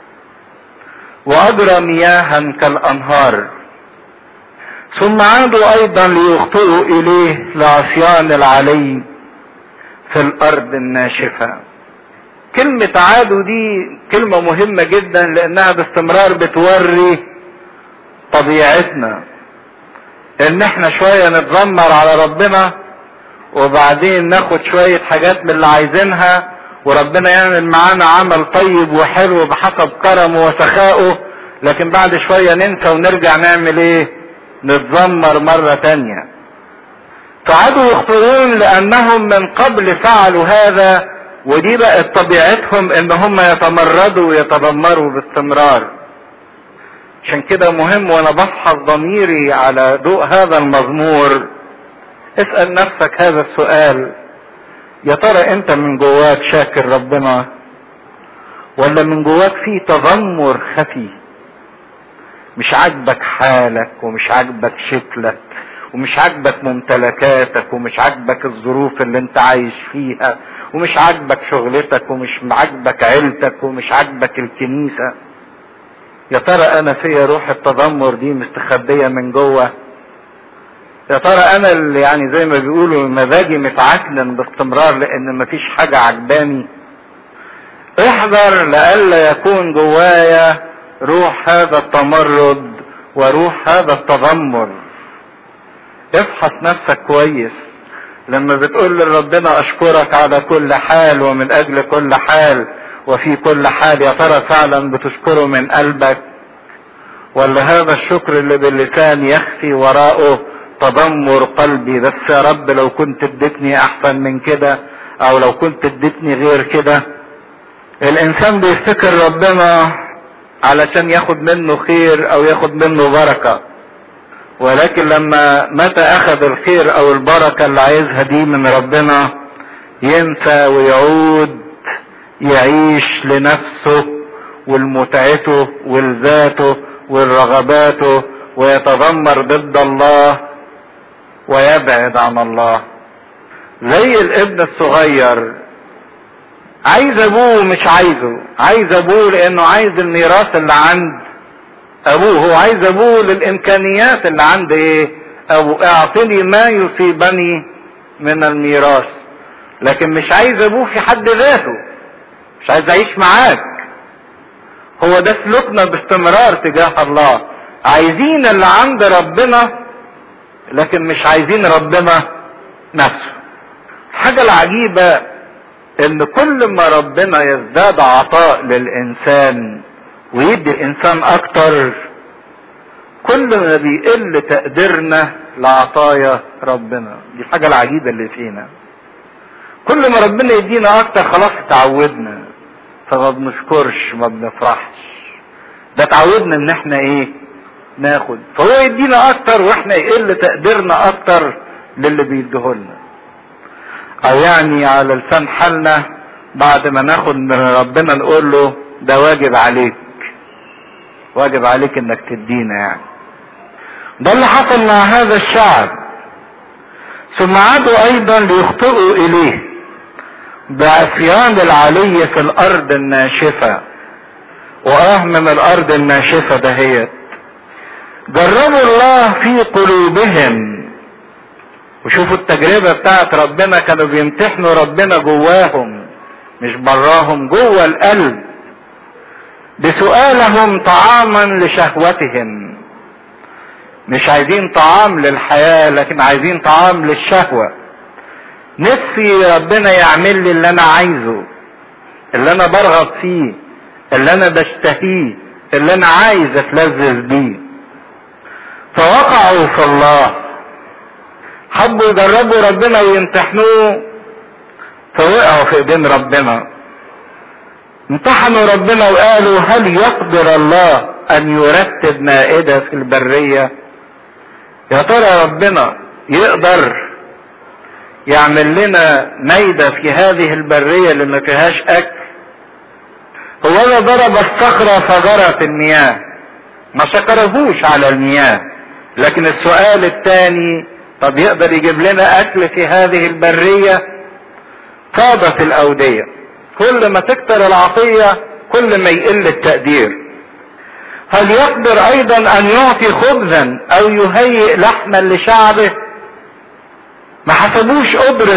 A: واجرى مياها كالانهار ثم عادوا ايضا ليخطئوا اليه لعصيان العلي في الارض الناشفة كلمة عادوا دي كلمة مهمة جدا لانها باستمرار بتوري طبيعتنا ان احنا شوية نتذمر على ربنا وبعدين ناخد شوية حاجات من اللي عايزينها وربنا يعمل معانا عمل طيب وحلو بحسب كرمه وسخائه لكن بعد شوية ننسى ونرجع نعمل ايه نتذمر مرة تانية فعادوا يخطئون لانهم من قبل فعلوا هذا ودي بقت طبيعتهم ان هم يتمردوا ويتذمروا باستمرار عشان كده مهم وانا بفحص ضميري على ضوء هذا المزمور اسأل نفسك هذا السؤال يا ترى انت من جواك شاكر ربنا ولا من جواك في تذمر خفي مش عاجبك حالك ومش عاجبك شكلك ومش عاجبك ممتلكاتك ومش عاجبك الظروف اللي انت عايش فيها ومش عاجبك شغلتك ومش عاجبك عيلتك ومش عاجبك الكنيسة يا ترى انا فيا روح التذمر دي مستخبية من جوه يا ترى انا اللي يعني زي ما بيقولوا مزاجي متعكنن باستمرار لان مفيش حاجة عجباني احذر لئلا يكون جوايا روح هذا التمرد وروح هذا التذمر افحص نفسك كويس لما بتقول لربنا اشكرك على كل حال ومن اجل كل حال وفي كل حال يا ترى فعلا بتشكره من قلبك ولا هذا الشكر اللي باللسان يخفي وراءه تذمر قلبي بس يا رب لو كنت اديتني احسن من كده او لو كنت اديتني غير كده الانسان بيفتكر ربنا علشان ياخد منه خير او ياخد منه بركة ولكن لما متى اخذ الخير او البركة اللي عايزها دي من ربنا ينسى ويعود يعيش لنفسه ولمتعته ولذاته ولرغباته ويتذمر ضد الله ويبعد عن الله زي الابن الصغير عايز ابوه مش عايزه عايز ابوه لانه عايز الميراث اللي عند ابوه هو عايز ابوه للامكانيات اللي عند ايه ابوه اعطني ما يصيبني من الميراث لكن مش عايز ابوه في حد ذاته مش عايز اعيش معاك هو ده سلوكنا باستمرار تجاه الله عايزين اللي عند ربنا لكن مش عايزين ربنا نفسه الحاجة العجيبة ان كل ما ربنا يزداد عطاء للانسان ويدي الانسان اكتر كل ما بيقل تقديرنا لعطايا ربنا دي الحاجة العجيبة اللي فينا كل ما ربنا يدينا اكتر خلاص اتعودنا فما بنشكرش ما بنفرحش ده اتعودنا ان احنا ايه ناخد فهو يدينا اكتر واحنا يقل تقديرنا اكتر للي بيديهولنا او يعني على لسان حالنا بعد ما ناخد من ربنا نقول له ده واجب عليك واجب عليك انك تدينا يعني ده اللي حصل مع هذا الشعب ثم عادوا ايضا ليخطئوا اليه بعصيان العلي في الارض الناشفة واه من الارض الناشفة دهيت جربوا الله في قلوبهم وشوفوا التجربة بتاعت ربنا كانوا بيمتحنوا ربنا جواهم مش براهم جوه القلب بسؤالهم طعاما لشهوتهم مش عايزين طعام للحياة لكن عايزين طعام للشهوة نفسي ربنا يعمل لي اللي انا عايزه اللي انا برغب فيه اللي انا بشتهيه اللي انا عايز اتلذذ بيه فوقعوا في الله حبوا يجربوا ربنا ويمتحنوه فوقعوا في ايدين ربنا امتحنوا ربنا وقالوا هل يقدر الله ان يرتب مائدة في البرية يا ترى ربنا يقدر يعمل لنا ميدة في هذه البرية اللي ما فيهاش اكل هو انا ضرب الصخرة فجرت المياه ما شكرهوش على المياه لكن السؤال الثاني طب يقدر يجيب لنا اكل في هذه البرية فاضت الاودية كل ما تكتر العطية كل ما يقل التقدير هل يقدر ايضا ان يعطي خبزا او يهيئ لحما لشعبه ما حسبوش قدرة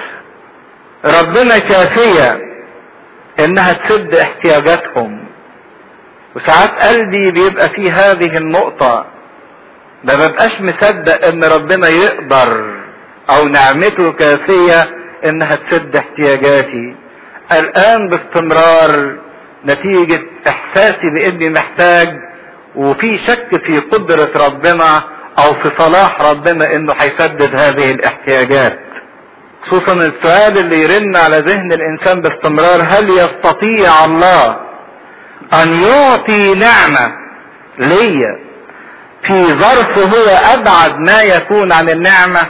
A: ربنا كافية انها تسد احتياجاتهم وساعات قلبي بيبقى في هذه النقطة ما ببقاش مصدق ان ربنا يقدر او نعمته كافية انها تسد احتياجاتي الان باستمرار نتيجة احساسي باني محتاج وفي شك في قدرة ربنا او في صلاح ربنا انه هيسدد هذه الاحتياجات خصوصا السؤال اللي يرن على ذهن الانسان باستمرار هل يستطيع الله ان يعطي نعمة ليا في ظرف هو ابعد ما يكون عن النعمة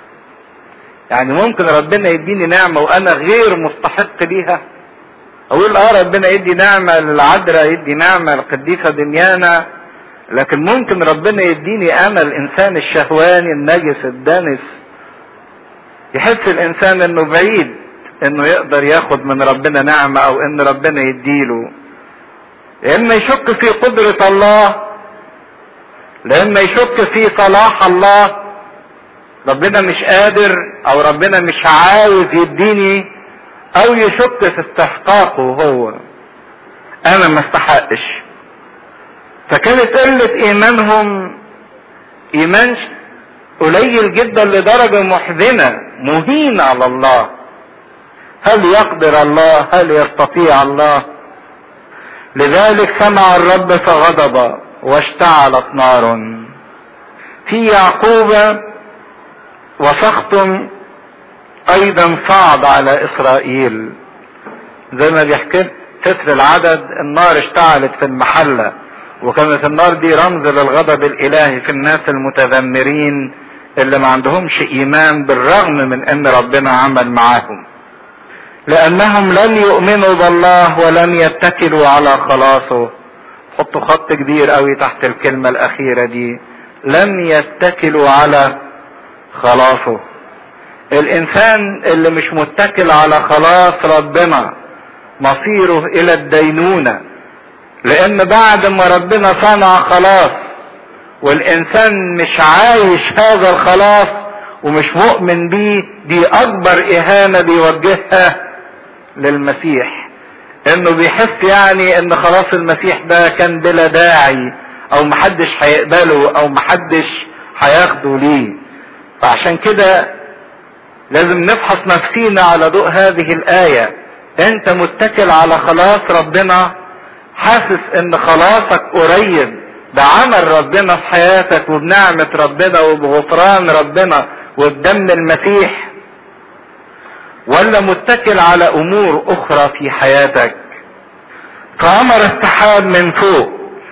A: يعني ممكن ربنا يديني نعمة وانا غير مستحق ليها اقول اه ربنا يدي نعمة للعذراء يدي نعمة للقديسة دميانة لكن ممكن ربنا يديني انا الانسان الشهواني النجس الدنس يحس الانسان انه بعيد انه يقدر ياخد من ربنا نعمة او ان ربنا يديله يا اما يشك في قدرة الله لما يشك في صلاح الله ربنا مش قادر او ربنا مش عاوز يديني او يشك في استحقاقه هو انا ما استحقش فكانت قلة ايمانهم ايمان قليل جدا لدرجة محزنة مهينة على الله هل يقدر الله هل يستطيع الله لذلك سمع الرب فغضب واشتعلت نار في يعقوب وسخط ايضا صعد على اسرائيل زي ما بيحكي سفر العدد النار اشتعلت في المحلة وكانت النار دي رمز للغضب الالهي في الناس المتذمرين اللي ما عندهمش ايمان بالرغم من ان ربنا عمل معاهم لانهم لن يؤمنوا بالله ولن يتكلوا على خلاصه حطوا خط كبير قوي تحت الكلمة الاخيرة دي لم يتكلوا على خلاصه الانسان اللي مش متكل على خلاص ربنا مصيره الى الدينونة لان بعد ما ربنا صنع خلاص والانسان مش عايش هذا الخلاص ومش مؤمن بيه دي اكبر اهانة بيوجهها للمسيح انه بيحس يعني ان خلاص المسيح ده كان بلا داعي او محدش هيقبله او محدش هياخده ليه فعشان كده لازم نفحص نفسينا على ضوء هذه الآية انت متكل على خلاص ربنا حاسس ان خلاصك قريب بعمل ربنا في حياتك وبنعمة ربنا وبغفران ربنا وبدم المسيح ولا متكل على امور اخرى في حياتك فامر السحاب من فوق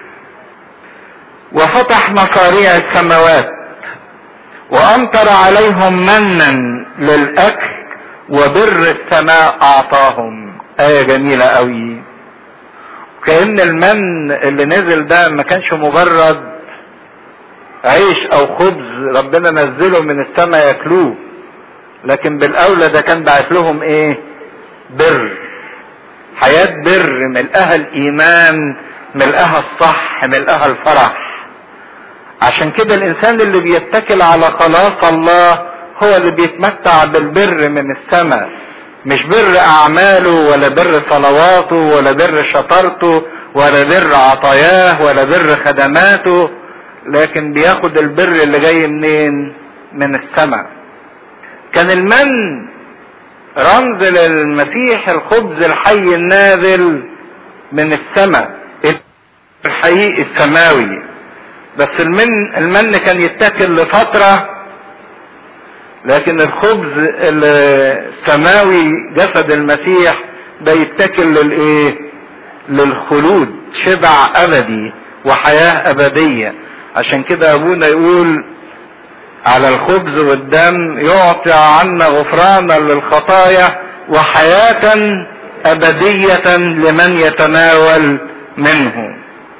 A: وفتح مصاريع السماوات وامطر عليهم منا للاكل وبر السماء اعطاهم ايه جميلة قوي كأن المن اللي نزل ده ما كانش مجرد عيش او خبز ربنا نزله من السماء ياكلوه لكن بالاولى ده كان بعت لهم ايه بر حياة بر ملقاها الايمان ملقاها الصح ملقاها الفرح عشان كده الانسان اللي بيتكل على خلاص الله هو اللي بيتمتع بالبر من السماء مش بر اعماله ولا بر صلواته ولا بر شطارته ولا بر عطاياه ولا بر خدماته لكن بياخد البر اللي جاي منين من السماء كان المن رمز للمسيح الخبز الحي النازل من السماء الحقيقي السماوي بس المن المن كان يتاكل لفتره لكن الخبز السماوي جسد المسيح ده يتاكل للايه للخلود شبع ابدي وحياه ابديه عشان كده ابونا يقول على الخبز والدم يعطي عنا غفرانا للخطايا وحياه ابديه لمن يتناول منه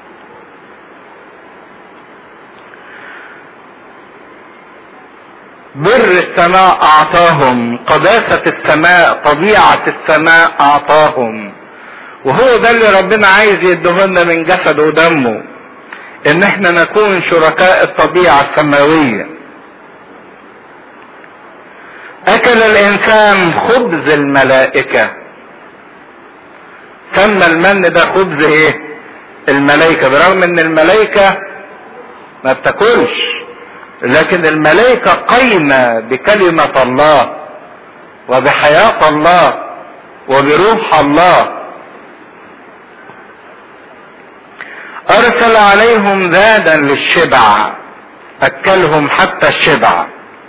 A: بر السماء اعطاهم قداسة السماء طبيعة السماء اعطاهم وهو ده اللي ربنا عايز يدهنا من جسد ودمه ان احنا نكون شركاء الطبيعة السماوية اكل الانسان خبز الملائكة سمى المن ده خبز ايه الملائكة برغم ان الملائكة ما بتاكلش لكن الملائكة قايمة بكلمة الله وبحياة الله وبروح الله أرسل عليهم ذادا للشبع أكلهم حتى الشبع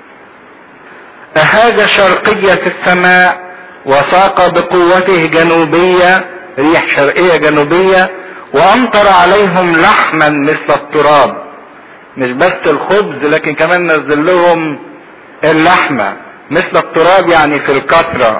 A: أهاج شرقية السماء وساق بقوته جنوبية ريح شرقية جنوبية وأمطر عليهم لحما مثل التراب مش بس الخبز لكن كمان نزل لهم اللحمة مثل التراب يعني في الكثرة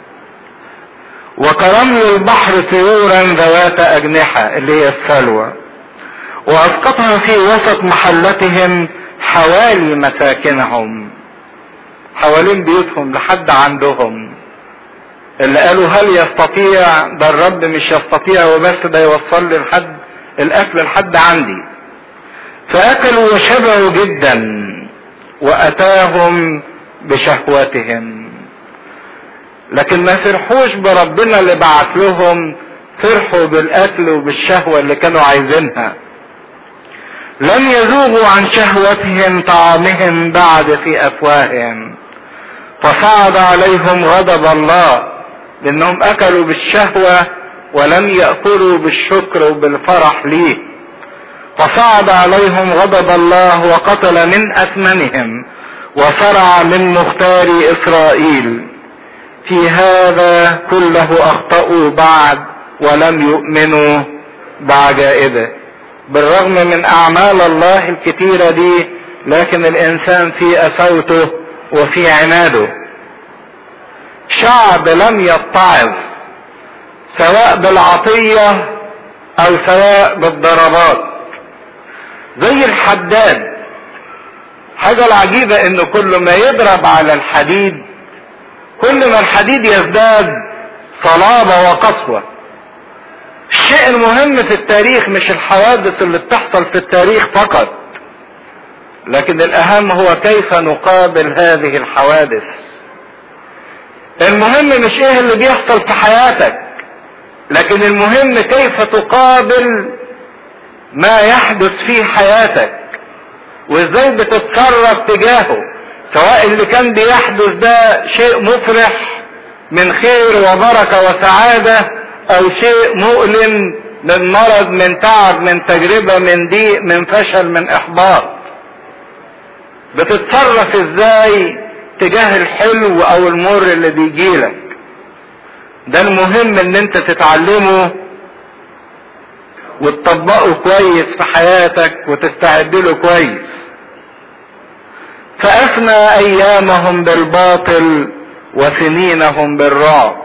A: وكرمل البحر طيورا ذوات أجنحة اللي هي السلوى وأسقطها في وسط محلتهم حوالي مساكنهم حوالين بيوتهم لحد عندهم اللي قالوا هل يستطيع ده الرب مش يستطيع وبس ده يوصل لي لحد الاكل لحد عندي فاكلوا وشبعوا جدا واتاهم بشهوتهم لكن ما فرحوش بربنا اللي بعت لهم فرحوا بالاكل وبالشهوة اللي كانوا عايزينها لم يذوقوا عن شهوتهم طعامهم بعد في افواههم فصعد عليهم غضب الله لانهم اكلوا بالشهوة ولم يأكلوا بالشكر وبالفرح ليه فصعد عليهم غضب الله وقتل من اثمنهم وصرع من مختار اسرائيل في هذا كله اخطأوا بعد ولم يؤمنوا بعجائبه بالرغم من اعمال الله الكتيرة دي لكن الانسان في اسوته وفي عناده شعب لم يتعظ سواء بالعطية او سواء بالضربات زي الحداد حاجة العجيبة انه كل ما يضرب على الحديد كل ما الحديد يزداد صلابة وقسوة الشيء المهم في التاريخ مش الحوادث اللي بتحصل في التاريخ فقط لكن الاهم هو كيف نقابل هذه الحوادث المهم مش ايه اللي بيحصل في حياتك لكن المهم كيف تقابل ما يحدث في حياتك وازاي بتتصرف تجاهه سواء اللي كان بيحدث ده شيء مفرح من خير وبركة وسعادة او شيء مؤلم من مرض من تعب من تجربة من ضيق من فشل من احباط بتتصرف ازاي تجاه الحلو او المر اللي بيجيلك ده المهم ان انت تتعلمه وتطبقه كويس في حياتك وتستعد له كويس فافنى ايامهم بالباطل وسنينهم بالرعب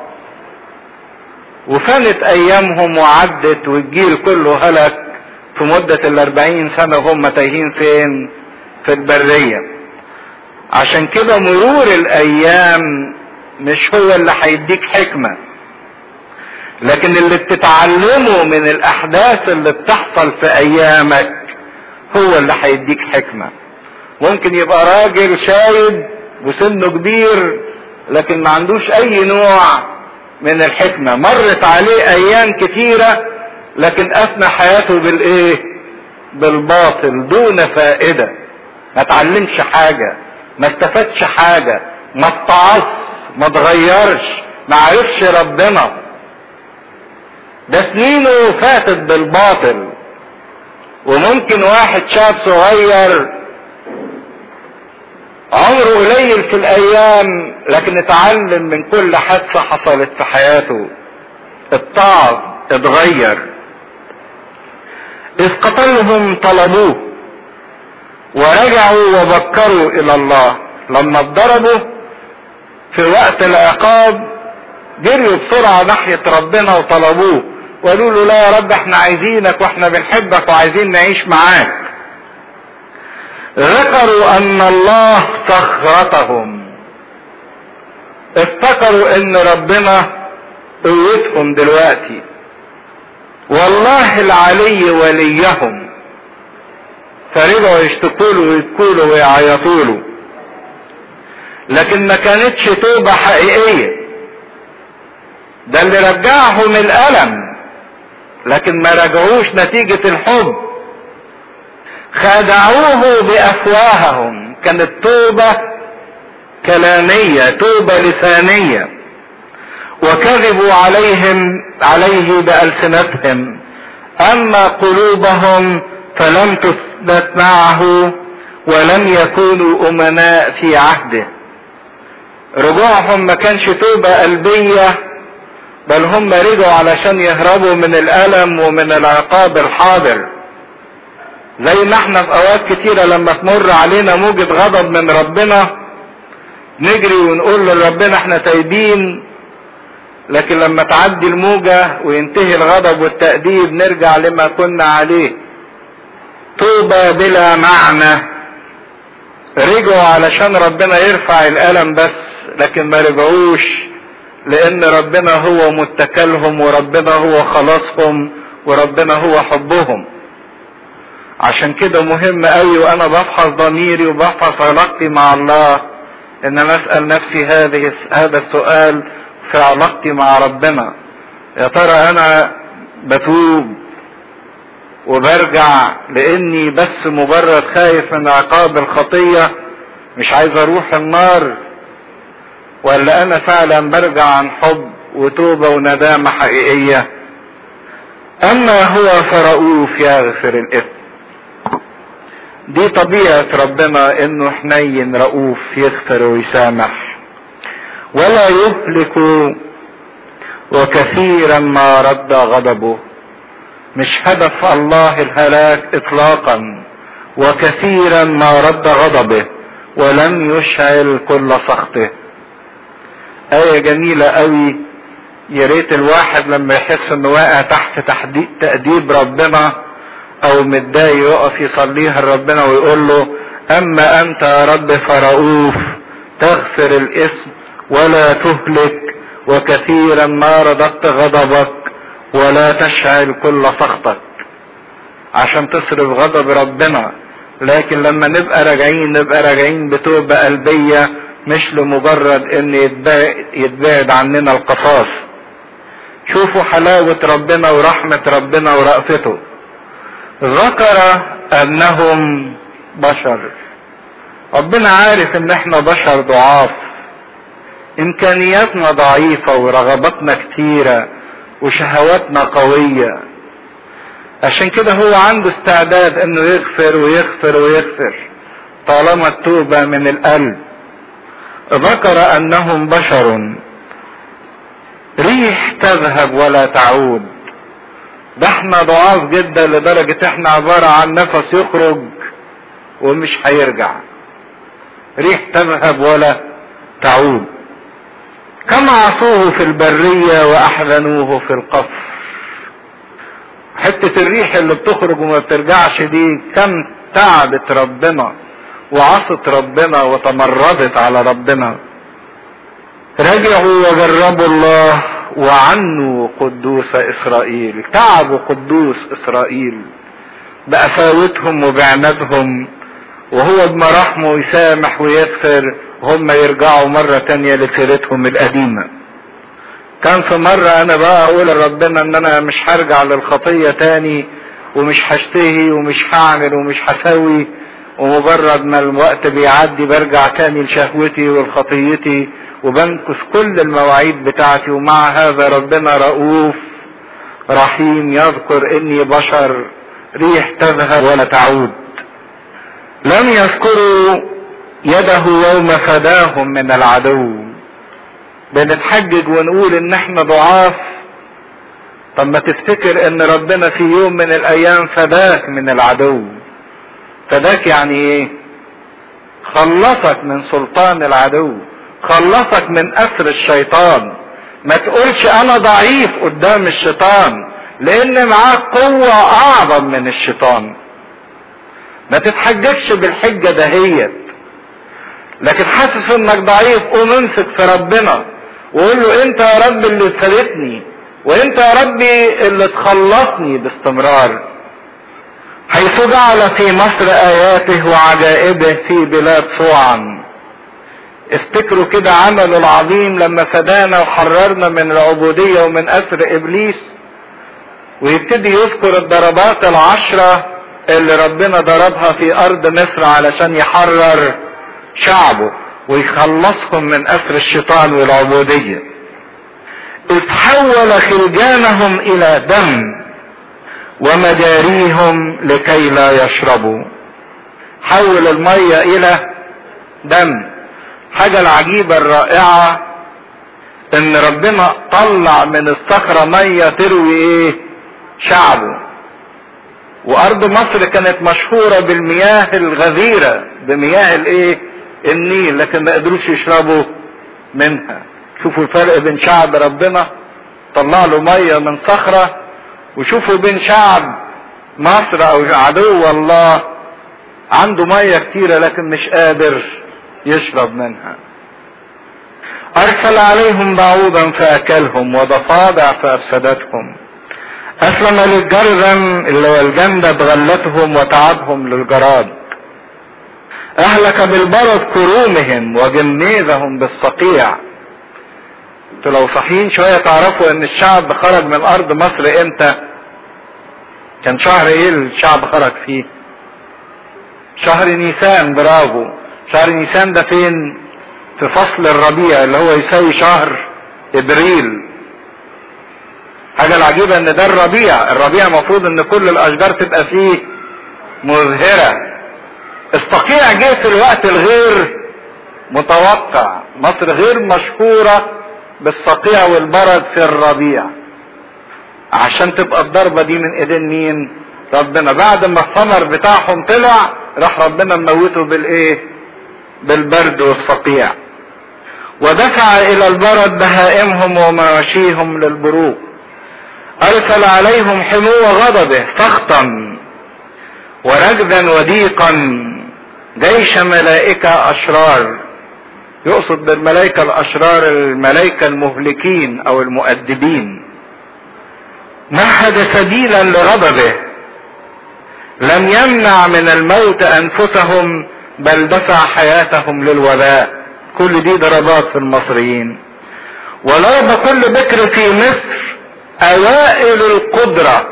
A: وفنت ايامهم وعدت والجيل كله هلك في مدة الاربعين سنة هم تايهين فين في البرية عشان كده مرور الايام مش هو اللي هيديك حكمة لكن اللي بتتعلمه من الاحداث اللي بتحصل في ايامك هو اللي هيديك حكمة ممكن يبقى راجل شايب وسنه كبير لكن ما عندوش اي نوع من الحكمة مرت عليه ايام كتيرة لكن افنى حياته بالايه بالباطل دون فائدة ما تعلمش حاجة ما استفادش حاجة ما اتعظ ما اتغيرش ما عرفش ربنا ده سنينه فاتت بالباطل وممكن واحد شاب صغير عمره قليل في الايام لكن اتعلم من كل حادثة حصلت في حياته اتعظ اتغير اذ قتلهم طلبوه ورجعوا وبكروا الى الله لما اتضربوا في وقت العقاب جريوا بسرعة ناحية ربنا وطلبوه وقالوا له لا يا رب احنا عايزينك واحنا بنحبك وعايزين نعيش معاك ذكروا ان الله سخرتهم افتكروا ان ربنا قوتهم دلوقتي والله العلي وليهم فرجعوا يشتكوا له ويبكوا له ويعيطوا له لكن ما كانتش توبة حقيقية ده اللي رجعهم الألم لكن ما رجعوش نتيجة الحب خدعوه بأفواههم كانت توبة كلامية توبة لسانية وكذبوا عليهم عليه بألسنتهم أما قلوبهم فلم تثبت معه ولم يكونوا أمناء في عهده رجوعهم ما كانش توبة قلبية بل هم رجعوا علشان يهربوا من الألم ومن العقاب الحاضر زي ما احنا في اوقات كتيرة لما تمر علينا موجة غضب من ربنا نجري ونقول لربنا احنا تايبين لكن لما تعدي الموجة وينتهي الغضب والتأديب نرجع لما كنا عليه توبة بلا معنى رجعوا علشان ربنا يرفع الألم بس لكن ما رجعوش لأن ربنا هو متكلهم وربنا هو خلاصهم وربنا هو حبهم عشان كده مهم قوي وانا بفحص ضميري وبفحص علاقتي مع الله ان انا اسال نفسي هذه هذا السؤال في علاقتي مع ربنا يا ترى انا بتوب وبرجع لاني بس مجرد خايف من عقاب الخطيه مش عايز اروح النار ولا انا فعلا برجع عن حب وتوبه وندامه حقيقيه اما هو فرؤوف يغفر الاثم دي طبيعة ربنا انه حنين رؤوف يغفر ويسامح ولا يهلك وكثيرا ما رد غضبه مش هدف الله الهلاك اطلاقا وكثيرا ما رد غضبه ولم يشعل كل سخطه آية جميلة قوي يا ريت الواحد لما يحس انه واقع تحت تأديب ربنا او متضايق يقف يصليها لربنا ويقول له اما انت يا رب فرؤوف تغفر الاثم ولا تهلك وكثيرا ما رددت غضبك ولا تشعل كل سخطك عشان تصرف غضب ربنا لكن لما نبقى راجعين نبقى راجعين بتوبة قلبية مش لمجرد ان يتبعد عننا القصاص شوفوا حلاوة ربنا ورحمة ربنا ورأفته ذكر انهم بشر ربنا عارف ان احنا بشر ضعاف امكانياتنا ضعيفة ورغباتنا كتيرة وشهواتنا قوية عشان كده هو عنده استعداد انه يغفر ويغفر ويغفر طالما التوبة من القلب ذكر انهم بشر ريح تذهب ولا تعود ده احنا ضعاف جدا لدرجة احنا عبارة عن نفس يخرج ومش هيرجع ريح تذهب ولا تعود كما عصوه في البرية واحزنوه في القفر حتة الريح اللي بتخرج وما بترجعش دي كم تعبت ربنا وعصت ربنا وتمردت على ربنا رجعوا وجربوا الله وعنوا قدوس اسرائيل تعبوا قدوس اسرائيل بقساوتهم وبعنادهم وهو بمراحمه يسامح ويغفر وهم يرجعوا مرة تانية لسيرتهم القديمة كان في مرة انا بقى اقول لربنا ان انا مش هرجع للخطية تاني ومش هشتهي ومش هعمل ومش هسوي ومجرد ما الوقت بيعدي برجع تاني لشهوتي والخطيتي وبنكس كل المواعيد بتاعتي ومع هذا ربنا رؤوف رحيم يذكر اني بشر ريح تذهب ولا تعود لم يذكروا يده يوم فداهم من العدو بنتحجج ونقول ان احنا ضعاف طب ما تفتكر ان ربنا في يوم من الايام فداك من العدو فداك يعني ايه خلصك من سلطان العدو خلصك من اسر الشيطان ما تقولش انا ضعيف قدام الشيطان لان معاك قوة اعظم من الشيطان ما تتحججش بالحجة دهيت لكن حاسس انك ضعيف قوم امسك في ربنا وقول له انت يا رب اللي فادتني وانت يا ربي اللي تخلصني باستمرار حيث جعل في مصر اياته وعجائبه في بلاد صوعا افتكروا كده عمله العظيم لما فدانا وحررنا من العبودية ومن اسر ابليس ويبتدي يذكر الضربات العشرة اللي ربنا ضربها في ارض مصر علشان يحرر شعبه ويخلصهم من اسر الشيطان والعبودية اذ حول خلجانهم الى دم ومجاريهم لكي لا يشربوا حول المية الى دم حاجة العجيبة الرائعة ان ربنا طلع من الصخرة مية تروي ايه شعبه وارض مصر كانت مشهورة بالمياه الغزيرة بمياه الايه النيل لكن ما قدروش يشربوا منها شوفوا الفرق بين شعب ربنا طلع له مية من صخرة وشوفوا بين شعب مصر او عدو الله عنده مية كتيرة لكن مش قادر يشرب منها ارسل عليهم بعوضا فاكلهم وضفادع فافسدتهم اسلم للجرذم اللي هو الجندب غلتهم وتعبهم للجراد اهلك بالبرد كرومهم وجميزهم بالصقيع انتوا لو صحيين شوية تعرفوا ان الشعب خرج من ارض مصر امتى كان شهر ايه الشعب خرج فيه شهر نيسان برافو شهر نيسان ده فين في فصل الربيع اللي هو يساوي شهر ابريل حاجة العجيبة ان ده الربيع الربيع المفروض ان كل الاشجار تبقى فيه مزهرة الصقيع جه في الوقت الغير متوقع مصر غير مشهورة بالصقيع والبرد في الربيع عشان تبقى الضربة دي من ايدين مين ربنا بعد ما الثمر بتاعهم طلع راح ربنا مموته بالايه بالبرد والصقيع ودفع الى البرد بهائمهم ومواشيهم للبروق ارسل عليهم حمو غضبه سخطا ورجدا وضيقا جيش ملائكة اشرار يقصد بالملائكة الاشرار الملائكة المهلكين او المؤدبين مهد سبيلا لغضبه لم يمنع من الموت انفسهم بل دفع حياتهم للوباء كل دي ضربات في المصريين وضرب كل بكر في مصر اوائل القدرة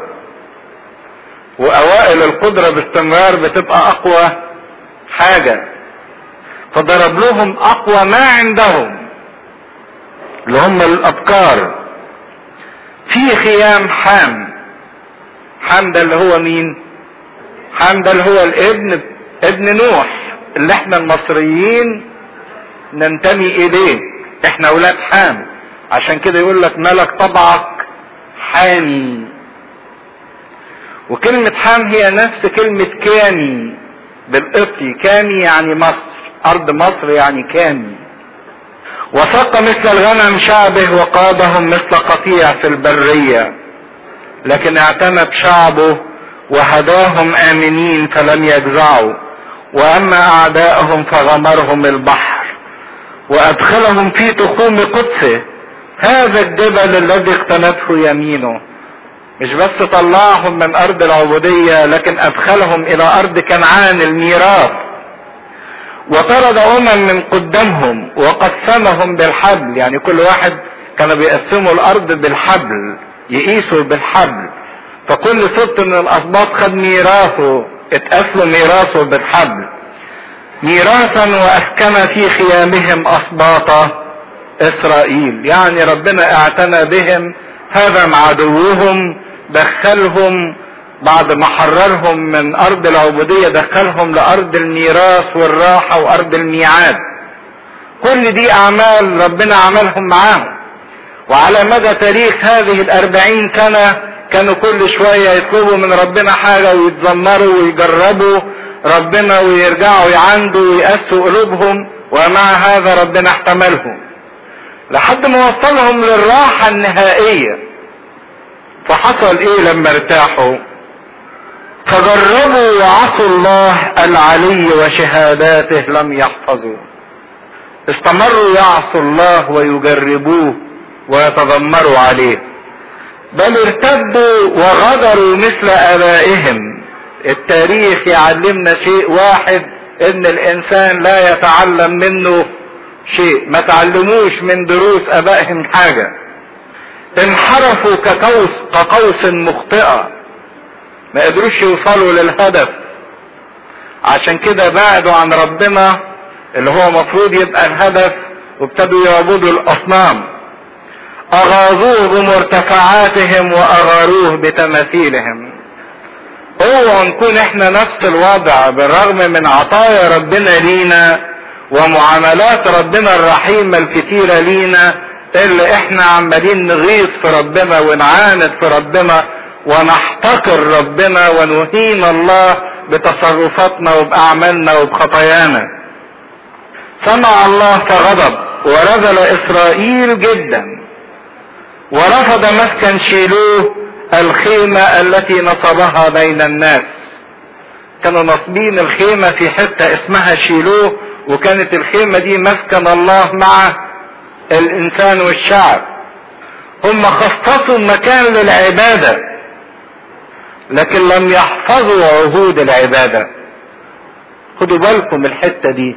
A: واوائل القدرة باستمرار بتبقى اقوى حاجة فضرب لهم اقوى ما عندهم اللي هم الابكار في خيام حام حام ده اللي هو مين حام ده اللي هو الابن ابن نوح اللي احنا المصريين ننتمي اليه احنا اولاد حام عشان كده يقول لك ملك طبعك حامي وكلمة حام هي نفس كلمة كامي بالقبطي كامي يعني مصر ارض مصر يعني كامي وسق مثل الغنم شعبه وقادهم مثل قطيع في البرية لكن اعتمد شعبه وهداهم امنين فلم يجزعوا واما اعداءهم فغمرهم البحر وادخلهم في تخوم قدسه هذا الجبل الذي اقتنته يمينه مش بس طلعهم من ارض العبودية لكن ادخلهم الى ارض كنعان الميراث وطرد امم من قدامهم وقسمهم بالحبل يعني كل واحد كانوا بيقسموا الارض بالحبل يقيسوا بالحبل فكل سبط من الاسباط خد ميراثه اتقاسلوا ميراثه بالحبل ميراثا واسكن في خيامهم اسباط اسرائيل يعني ربنا اعتنى بهم هدم عدوهم دخلهم بعد ما حررهم من ارض العبودية دخلهم لارض الميراث والراحة وارض الميعاد كل دي اعمال ربنا عملهم معاهم وعلى مدى تاريخ هذه الاربعين سنة كانوا كل شوية يطلبوا من ربنا حاجة ويتذمروا ويجربوا ربنا ويرجعوا يعندوا ويقسوا قلوبهم ومع هذا ربنا احتملهم لحد ما وصلهم للراحة النهائية فحصل ايه لما ارتاحوا فجربوا وعصوا الله العلي وشهاداته لم يحفظوا استمروا يعصوا الله ويجربوه ويتذمروا عليه بل ارتدوا وغدروا مثل ابائهم التاريخ يعلمنا شيء واحد ان الانسان لا يتعلم منه شيء ما تعلموش من دروس ابائهم حاجة انحرفوا كقوس كقوس مخطئة ما قدروش يوصلوا للهدف عشان كده بعدوا عن ربنا اللي هو مفروض يبقى الهدف وابتدوا يعبدوا الاصنام اغاظوه بمرتفعاتهم واغاروه بتماثيلهم اوعوا نكون احنا نفس الوضع بالرغم من عطايا ربنا لينا ومعاملات ربنا الرحيمة الكتيرة لينا اللي احنا عمالين نغيظ في ربنا ونعاند في ربنا ونحتقر ربنا ونهين الله بتصرفاتنا وبأعمالنا وبخطايانا سمع الله فغضب ورذل إسرائيل جدا ورفض مسكن شيلوه الخيمة التي نصبها بين الناس كانوا نصبين الخيمة في حتة اسمها شيلوه وكانت الخيمة دي مسكن الله مع الإنسان والشعب هم خصصوا مكان للعبادة لكن لم يحفظوا عهود العبادة خدوا بالكم الحتة دي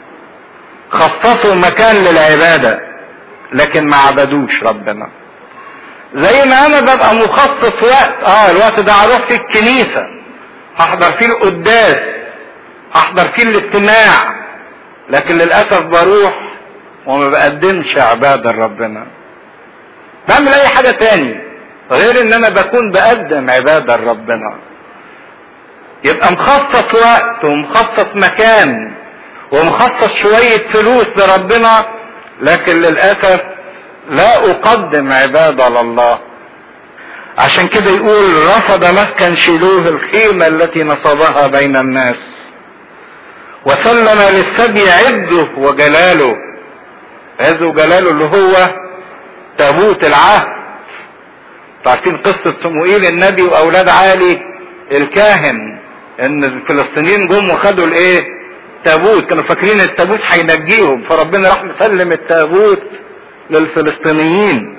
A: خصصوا مكان للعبادة لكن ما عبدوش ربنا زي ما انا ببقى مخصص وقت اه الوقت ده هروح فيه الكنيسة هحضر فيه القداس هحضر فيه الاجتماع لكن للأسف بروح وما بقدمش عبادة لربنا بعمل اي حاجة تاني غير ان انا بكون بقدم عبادة لربنا يبقى مخصص وقت ومخصص مكان ومخصص شوية فلوس لربنا لكن للأسف لا أقدم عبادة لله عشان كده يقول رفض مسكن شيلوه الخيمة التي نصبها بين الناس وسلم للسبي عزه وجلاله عزه وجلاله اللي هو تابوت العهد عارفين قصة سموئيل النبي واولاد عالي الكاهن ان الفلسطينيين جم وخدوا الايه تابوت كانوا فاكرين التابوت هينجيهم فربنا راح مسلم التابوت للفلسطينيين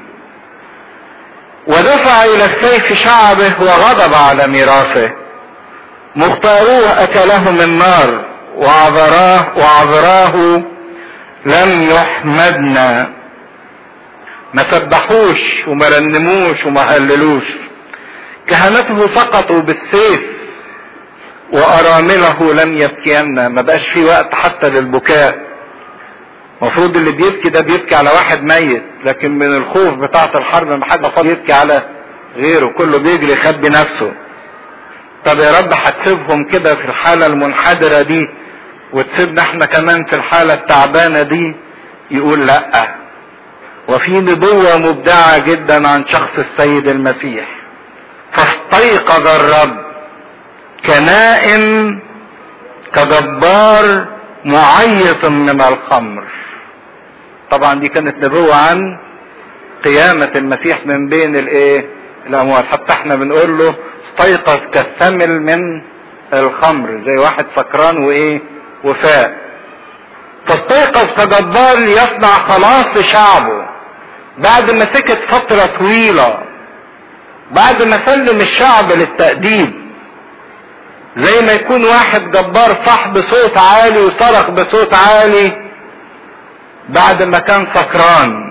A: ودفع الى السيف شعبه وغضب على ميراثه مختاروه اكلهم النار وعذراه وعذراه لم يحمدنا ما سبحوش وما رنموش وما هللوش كهنته سقطوا بالسيف وارامله لم يبكين ما بقاش في وقت حتى للبكاء المفروض اللي بيبكي ده بيبكي على واحد ميت لكن من الخوف بتاعة الحرب ما حد فاضي يبكي على غيره كله بيجري يخبي نفسه طب يا رب هتسيبهم كده في الحالة المنحدرة دي وتسيبنا احنا كمان في الحالة التعبانة دي يقول لا وفي نبوة مبدعة جدا عن شخص السيد المسيح فاستيقظ الرب كنائم كجبار معيط من الخمر طبعا دي كانت نبوة عن قيامة المسيح من بين الايه الاموات حتى احنا بنقول له استيقظ كالثمل من الخمر زي واحد سكران وايه وفاء فاستيقظ كجبار ليصنع خلاص لشعبه بعد ما سكت فترة طويلة بعد ما سلم الشعب للتأديب زي ما يكون واحد جبار صح بصوت عالي وصرخ بصوت عالي بعد ما كان سكران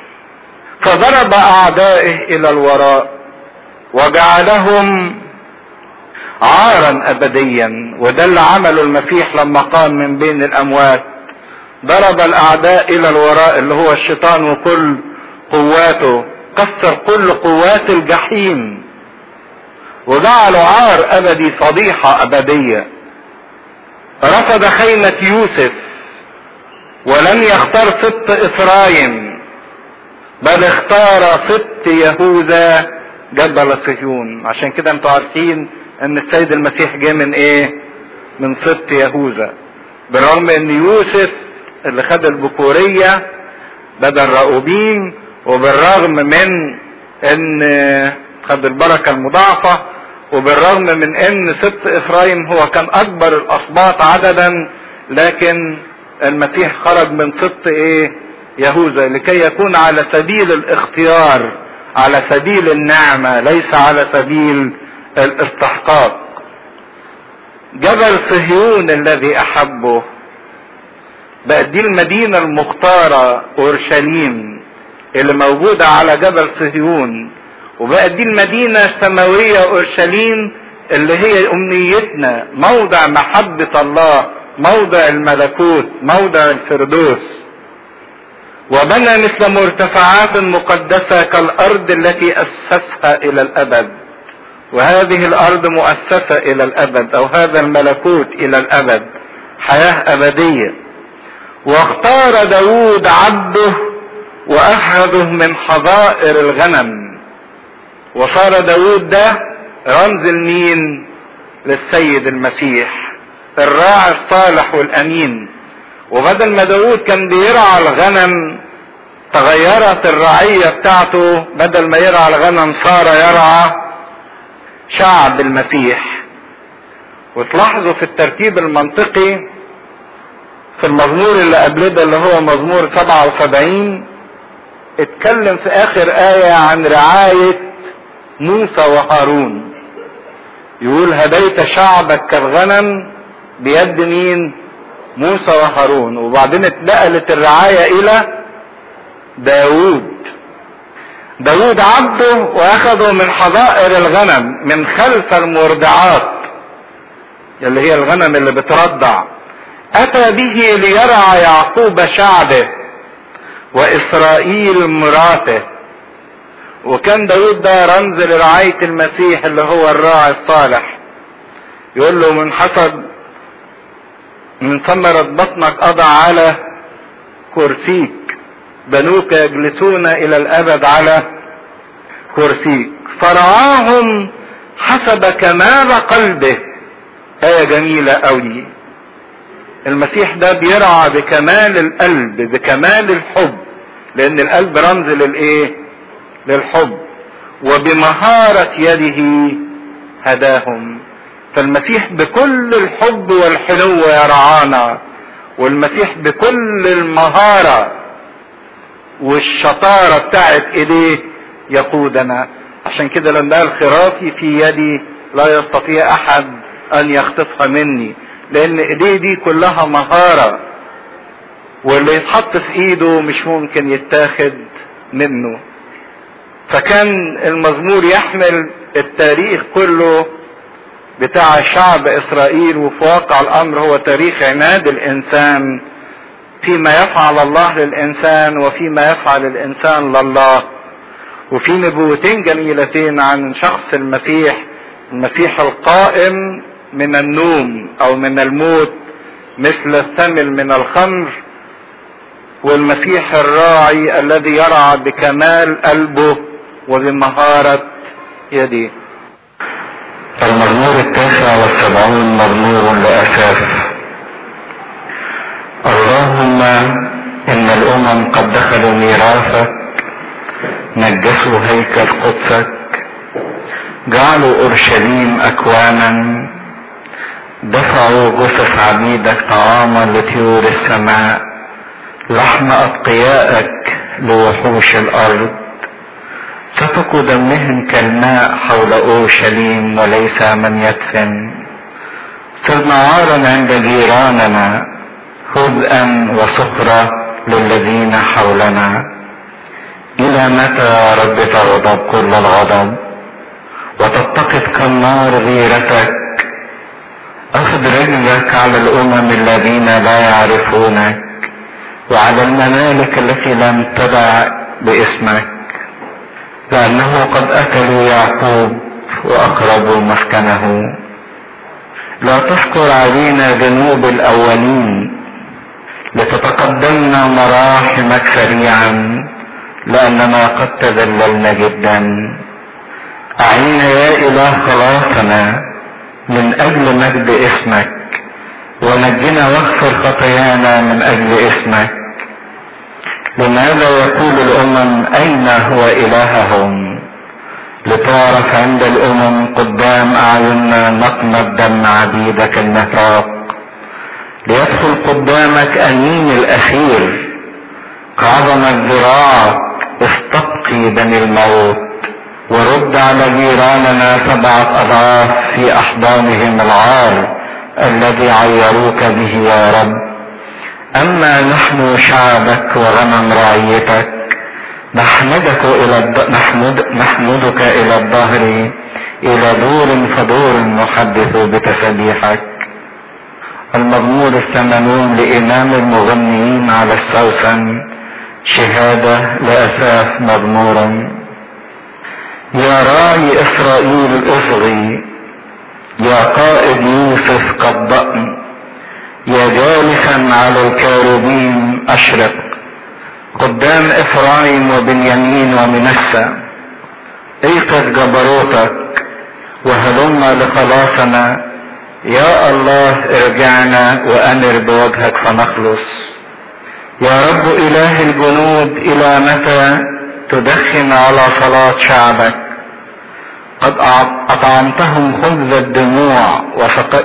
A: فضرب اعدائه الى الوراء وجعلهم عارا ابديا وده اللي عمله المسيح لما قام من بين الاموات ضرب الاعداء الى الوراء اللي هو الشيطان وكل قواته كسر كل قوات الجحيم وجعله عار ابدي فضيحه ابديه رفض خيمه يوسف ولم يختار سبط افرايم بل اختار سبط يهوذا جبل صهيون عشان كده انتوا عارفين ان السيد المسيح جه من ايه من سبط يهوذا بالرغم ان يوسف اللي خد البكورية بدل رأوبين وبالرغم من ان خد البركة المضاعفة وبالرغم من ان سبط افرايم هو كان اكبر الاسباط عددا لكن المسيح خرج من سبط ايه يهوذا لكي يكون على سبيل الاختيار على سبيل النعمة ليس على سبيل الاستحقاق جبل صهيون الذي احبه بقت دي المدينة المختارة اورشليم اللي موجودة على جبل صهيون وبقت دي المدينة السماوية اورشليم اللي هي امنيتنا موضع محبة الله موضع الملكوت موضع الفردوس وبنى مثل مرتفعات مقدسة كالارض التي اسسها الى الابد وهذه الارض مؤسسة الى الابد او هذا الملكوت الى الابد حياة ابدية واختار داود عبده واخذه من حظائر الغنم وصار داود ده رمز المين للسيد المسيح الراعي الصالح والامين وبدل ما داود كان بيرعى الغنم تغيرت الرعية بتاعته بدل ما يرعى الغنم صار يرعى شعب المسيح وتلاحظوا في الترتيب المنطقي في المزمور اللي قبل ده اللي هو مزمور 77 اتكلم في اخر آية عن رعاية موسى وهارون يقول هديت شعبك كالغنم بيد مين موسى وهارون وبعدين اتنقلت الرعاية الى داود داود عبده واخذه من حظائر الغنم من خلف المرضعات اللي هي الغنم اللي بترضع اتى به ليرعى يعقوب شعبه واسرائيل مراته وكان داود ده رمز لرعاية المسيح اللي هو الراعي الصالح يقول له من حسب من ثمرة بطنك أضع على كرسيك بنوك يجلسون إلى الأبد على كرسيك فرعاهم حسب كمال قلبه آية جميلة أوي المسيح ده بيرعى بكمال القلب بكمال الحب لأن القلب رمز للإيه؟ للحب وبمهارة يده هداهم فالمسيح بكل الحب والحنو يرعانا والمسيح بكل المهارة والشطارة بتاعت ايديه يقودنا عشان كده لما قال خرافي في يدي لا يستطيع احد ان يخطفها مني لان ايديه دي كلها مهارة واللي يتحط في ايده مش ممكن يتاخد منه فكان المزمور يحمل التاريخ كله بتاع شعب اسرائيل وفي واقع الامر هو تاريخ عناد الانسان فيما يفعل الله للانسان وفيما يفعل الانسان لله وفي نبوتين جميلتين عن شخص المسيح المسيح القائم من النوم او من الموت مثل الثمل من الخمر والمسيح الراعي الذي يرعى بكمال قلبه وبمهارة يده
B: المزمور التاسع والسبعون مزمور لأساف اللهم إن الأمم قد دخلوا ميراثك نجسوا هيكل قدسك جعلوا أورشليم أكوانا دفعوا جثث عبيدك طعاما لطيور السماء لحم أتقيائك لوحوش الأرض سفكوا دمهم كالماء حول أورشليم وليس من يدفن كنا عارا عند جيراننا هدءا وسخرة للذين حولنا إلى متى يا رب تغضب كل الغضب وتتقد كالنار غيرتك أخذ رجلك على الأمم الذين لا يعرفونك وعلى الممالك التي لم تدع باسمك لأنه قد أكلوا يعقوب وأقربوا مسكنه لا تذكر علينا ذنوب الأولين لتتقدمنا مراحمك سريعا لأننا قد تذللنا جدا أعينا يا إله خلاصنا من أجل مجد اسمك ونجنا واغفر خطايانا من أجل اسمك لماذا يقول الأمم أين هو إلههم لتعرف عند الأمم قدام أعيننا نقمة دم عبيدك المهراق ليدخل قدامك أمين الأخير كعظمة ذراعك استبقي بني الموت ورد على جيراننا سبعة أضعاف في أحضانهم العار الذي عيروك به يا رب أما نحن شعبك وغنم رعيتك نحمدك إلى الد... نحمد... نحمدك إلى الظهر إلى دور فدور نحدث بتسبيحك المزمور الثمانون لإمام المغنيين على السوسن شهادة لأساف مزمورا يا راعي إسرائيل اصغي يا قائد يوسف كالضأن يا جالسا على الكاروبين أشرق قدام إفرايم وبنيامين ومنسى ايقظ جبروتك وهلم لخلاصنا يا الله ارجعنا وأمر بوجهك فنخلص يا رب إله الجنود إلى متى تدخن على صلاة شعبك قد أطعمتهم خبز الدموع وسق...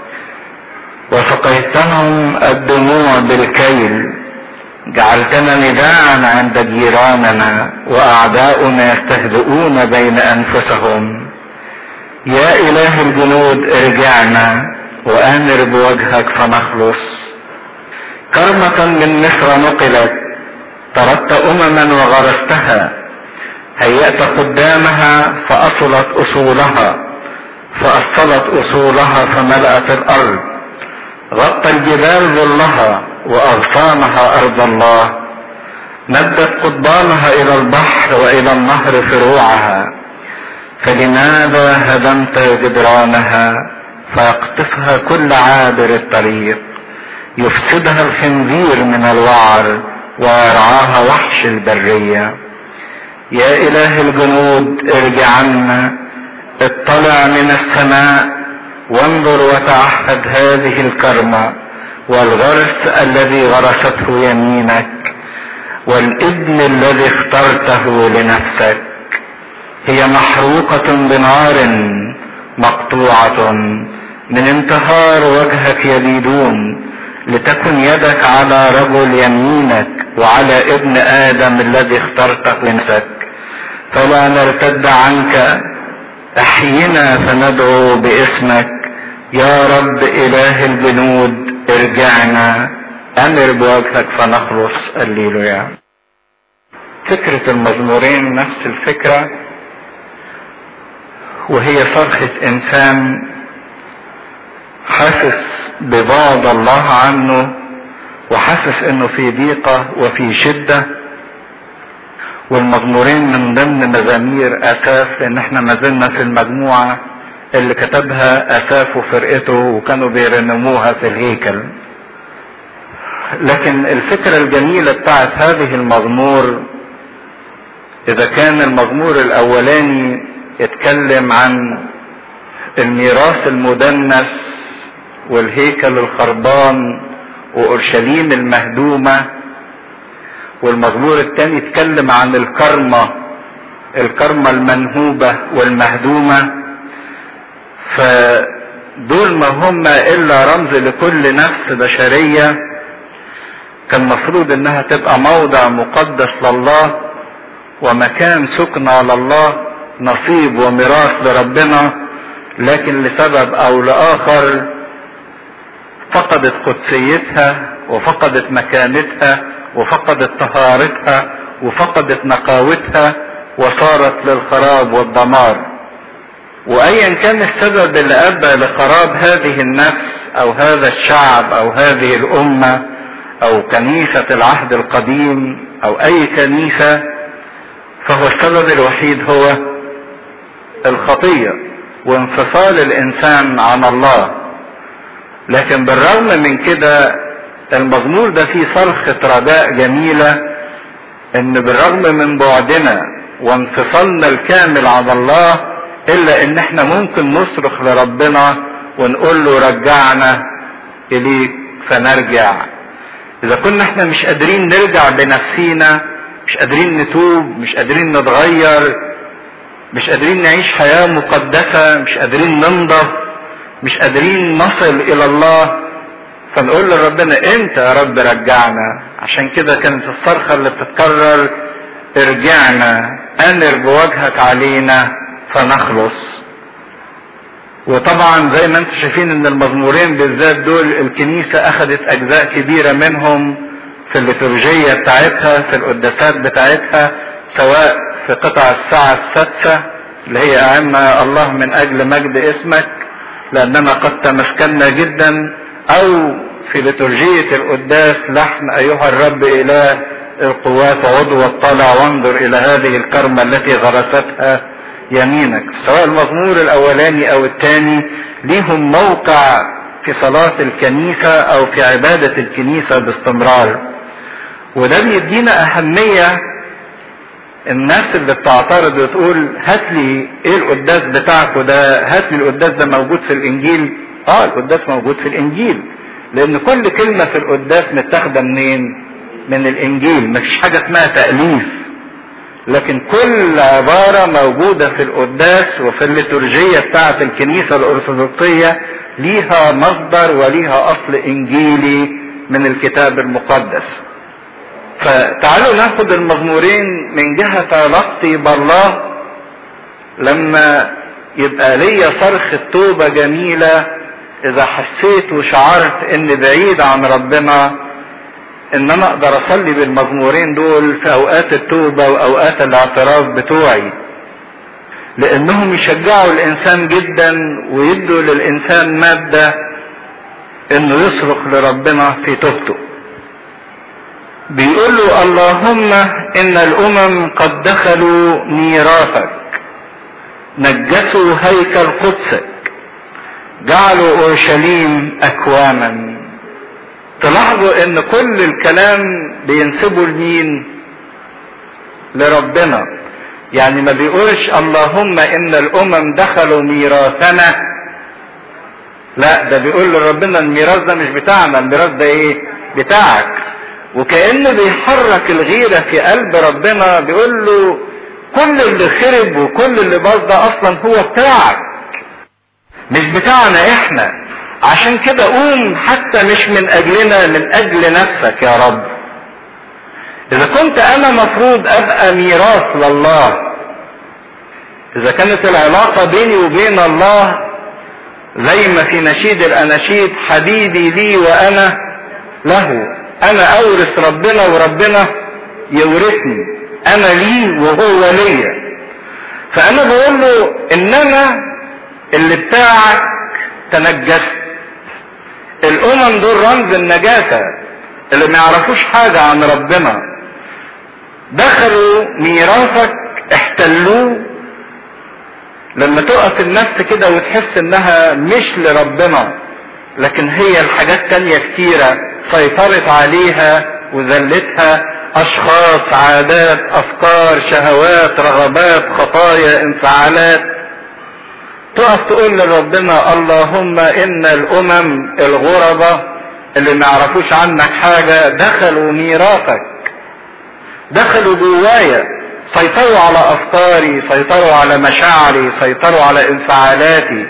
B: وسقيتهم الدموع بالكيل جعلتنا نداعا عند جيراننا وأعداؤنا يستهزئون بين أنفسهم يا إله الجنود ارجعنا وآمر بوجهك فنخلص كرمة من مصر نقلت طردت أمما وغرستها هيأت قدامها فأصلت أصولها فأصلت أصولها فملأت الأرض غطى الجبال ظلها وأغصانها أرض الله مدت قضبانها إلى البحر وإلى النهر فروعها فلماذا هدمت جدرانها فيقطفها كل عابر الطريق يفسدها الخنزير من الوعر ويرعاها وحش البرية يا إله الجنود ارجع عنا اطلع من السماء وانظر وتعهد هذه الكرمة والغرس الذي غرسته يمينك والابن الذي اخترته لنفسك هي محروقة بنار مقطوعة من انتهار وجهك يبيدون لتكن يدك على رجل يمينك وعلى ابن ادم الذي اخترته لنفسك فلا نرتد عنك احينا فندعو باسمك يا رب اله الجنود ارجعنا امر بوجهك فنخلص الليلويا فكرة المزمورين نفس الفكرة وهي صرخة انسان حاسس ببعد الله عنه وحاسس انه في ضيقة وفي شدة والمزمورين من ضمن مزامير اساف لان احنا ما زلنا في المجموعة اللي كتبها اساف وفرقته وكانوا بيرنموها في الهيكل لكن الفكرة الجميلة بتاعت هذه المزمور اذا كان المزمور الاولاني اتكلم عن الميراث المدنس والهيكل الخربان واورشليم المهدومه والمزمور الثاني اتكلم عن الكرمه الكرمه المنهوبه والمهدومه فدول ما هم الا رمز لكل نفس بشريه كان مفروض انها تبقى موضع مقدس لله ومكان سكنى لله نصيب وميراث لربنا لكن لسبب او لاخر فقدت قدسيتها وفقدت مكانتها وفقدت طهارتها وفقدت نقاوتها وصارت للخراب والدمار وايا كان السبب اللي ادى لخراب هذه النفس او هذا الشعب او هذه الامه او كنيسه العهد القديم او اي كنيسه فهو السبب الوحيد هو الخطيه وانفصال الانسان عن الله لكن بالرغم من كده المزمور ده فيه صرخة رجاء جميلة ان بالرغم من بعدنا وانفصالنا الكامل عن الله الا ان احنا ممكن نصرخ لربنا ونقول له رجعنا اليك فنرجع اذا كنا احنا مش قادرين نرجع بنفسينا مش قادرين نتوب مش قادرين نتغير مش قادرين نعيش حياة مقدسة مش قادرين ننضف مش قادرين نصل الى الله فنقول لربنا انت يا رب رجعنا عشان كده كانت الصرخة اللي بتتكرر ارجعنا انر بوجهك علينا فنخلص وطبعا زي ما انتم شايفين ان المزمورين بالذات دول الكنيسة اخذت اجزاء كبيرة منهم في الليتورجية بتاعتها في القداسات بتاعتها سواء في قطع الساعة السادسة اللي هي أعمى الله من أجل مجد اسمك لأننا قد تمسكنا جدا أو في ليتورجية القداس لحن أيها الرب إله القوات عضو واطلع وانظر إلى هذه الكرمة التي غرستها يمينك سواء المزمور الأولاني أو الثاني ليهم موقع في صلاة الكنيسة أو في عبادة الكنيسة باستمرار وده بيدينا أهمية الناس اللي بتعترض وتقول هات لي ايه القداس بتاعكوا ده هات لي القداس ده موجود في الانجيل اه القداس موجود في الانجيل لان كل كلمة في القداس متاخدة منين من الانجيل مفيش حاجة اسمها تأليف لكن كل عبارة موجودة في القداس وفي الليتورجية بتاعة الكنيسة الأرثوذكسية ليها مصدر وليها أصل إنجيلي من الكتاب المقدس فتعالوا ناخد المزمورين من جهة علاقتي بالله لما يبقى ليا صرخة توبة جميلة إذا حسيت وشعرت إني بعيد عن ربنا إن أنا أقدر أصلي بالمزمورين دول في أوقات التوبة وأوقات الاعتراف بتوعي لأنهم يشجعوا الإنسان جدا ويدوا للإنسان مادة إنه يصرخ لربنا في توبته بيقول له اللهم ان الامم قد دخلوا ميراثك نجسوا هيكل قدسك جعلوا اورشليم اكواما تلاحظوا ان كل الكلام بينسبوا لمين لربنا يعني ما بيقولش اللهم ان الامم دخلوا ميراثنا لا ده بيقول لربنا الميراث ده مش بتاعنا الميراث ده ايه بتاعك وكأنه بيحرك الغيرة في قلب ربنا بيقول له كل اللي خرب وكل اللي باظ ده اصلا هو بتاعك مش بتاعنا احنا عشان كده قوم حتى مش من اجلنا من اجل نفسك يا رب اذا كنت انا مفروض ابقى ميراث لله اذا كانت العلاقة بيني وبين الله زي ما في نشيد الاناشيد حبيبي لي وانا له انا اورث ربنا وربنا يورثني انا لي وهو ليا فانا بقول له ان انا اللي بتاعك تنجست الامم دول رمز النجاسة اللي ما يعرفوش حاجة عن ربنا دخلوا ميراثك احتلوه لما تقف النفس كده وتحس انها مش لربنا لكن هي الحاجات تانية كتيرة سيطرت عليها وذلتها اشخاص عادات افكار شهوات رغبات خطايا انفعالات تقف تقول لربنا اللهم ان الامم الغربة اللي ما يعرفوش عنك حاجة دخلوا ميراثك دخلوا جوايا سيطروا على افكاري سيطروا على مشاعري سيطروا على انفعالاتي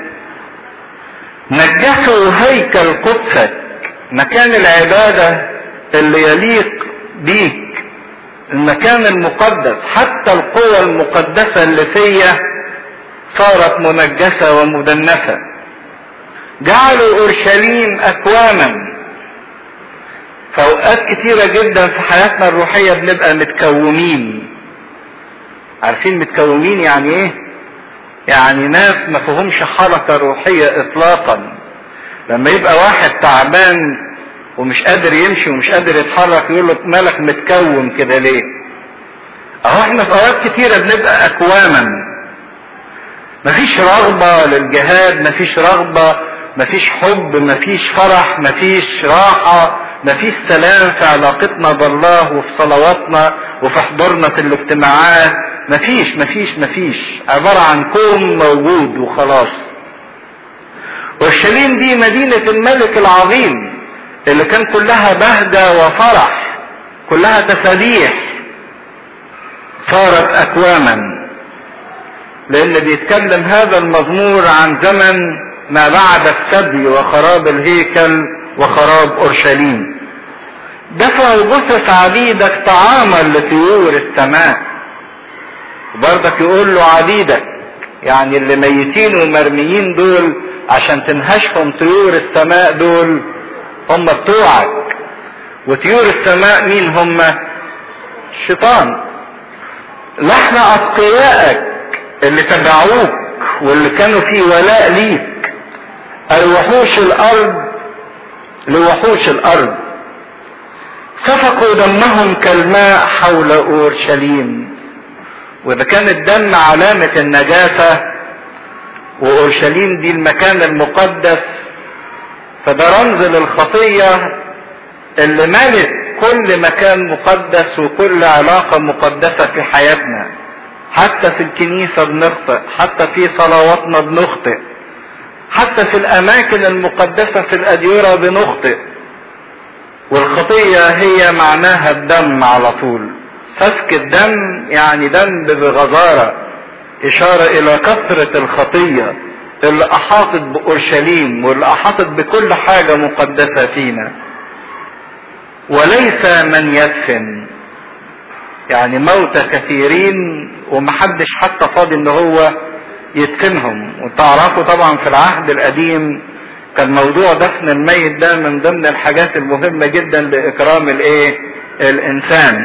B: نجسوا هيكل قدسك مكان العبادة اللي يليق بيك المكان المقدس حتى القوى المقدسة اللي فيا صارت منجسة ومدنسة جعلوا اورشليم اكواما فاوقات كتيرة جدا في حياتنا الروحية بنبقى متكومين عارفين متكومين يعني ايه يعني ناس ما فيهمش حركة روحية اطلاقا لما يبقى واحد تعبان ومش قادر يمشي ومش قادر يتحرك يقول له مالك متكوم كده ليه اهو احنا في اوقات كتيرة بنبقى اكواما مفيش رغبة للجهاد مفيش رغبة مفيش حب مفيش فرح مفيش راحة مفيش سلام في علاقتنا بالله وفي صلواتنا وفي حضورنا في الاجتماعات مفيش مفيش مفيش عبارة عن كون موجود وخلاص اورشليم دي مدينة الملك العظيم اللي كان كلها بهجة وفرح كلها تسابيح صارت اكواما لان بيتكلم هذا المزمور عن زمن ما بعد السبي وخراب الهيكل وخراب اورشليم دفع جثث عبيدك طعاما لطيور السماء وبرضك يقول له عبيدك يعني اللي ميتين ومرميين دول عشان تنهشهم طيور السماء دول هم بتوعك وطيور السماء مين هم الشيطان لحن اتقيائك اللي تبعوك واللي كانوا في ولاء ليك الوحوش الارض لوحوش الارض سفكوا دمهم كالماء حول اورشليم واذا كان الدم علامة النجاسة واورشليم دي المكان المقدس فده رمز للخطية اللي ملت كل مكان مقدس وكل علاقة مقدسة في حياتنا حتى في الكنيسة بنخطئ حتى في صلواتنا بنخطئ حتى في الاماكن المقدسة في الاديرة بنخطئ والخطية هي معناها الدم على طول سفك الدم يعني دم بغزارة اشارة الى كثرة الخطية اللي احاطت باورشليم واللي احاطت بكل حاجة مقدسة فينا وليس من يدفن يعني موتى كثيرين ومحدش حتى فاضي ان هو يدفنهم وتعرفوا طبعا في العهد القديم كان موضوع دفن الميت ده من ضمن الحاجات المهمة جدا لإكرام الإيه؟ الإنسان.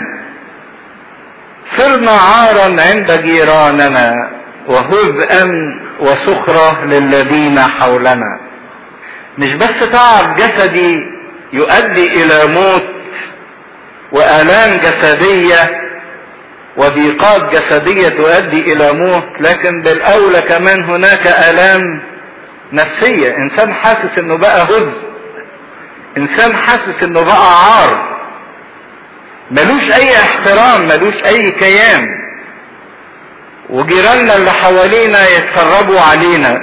B: صرنا عارا عند جيراننا وهزءا وسخرة للذين حولنا. مش بس تعب جسدي يؤدي إلى موت وآلام جسدية وضيقات جسدية تؤدي إلى موت لكن بالأولى كمان هناك آلام نفسية إنسان حاسس إنه بقى هز إنسان حاسس إنه بقى عار ملوش أي احترام ملوش أي كيان وجيراننا اللي حوالينا يتفرجوا علينا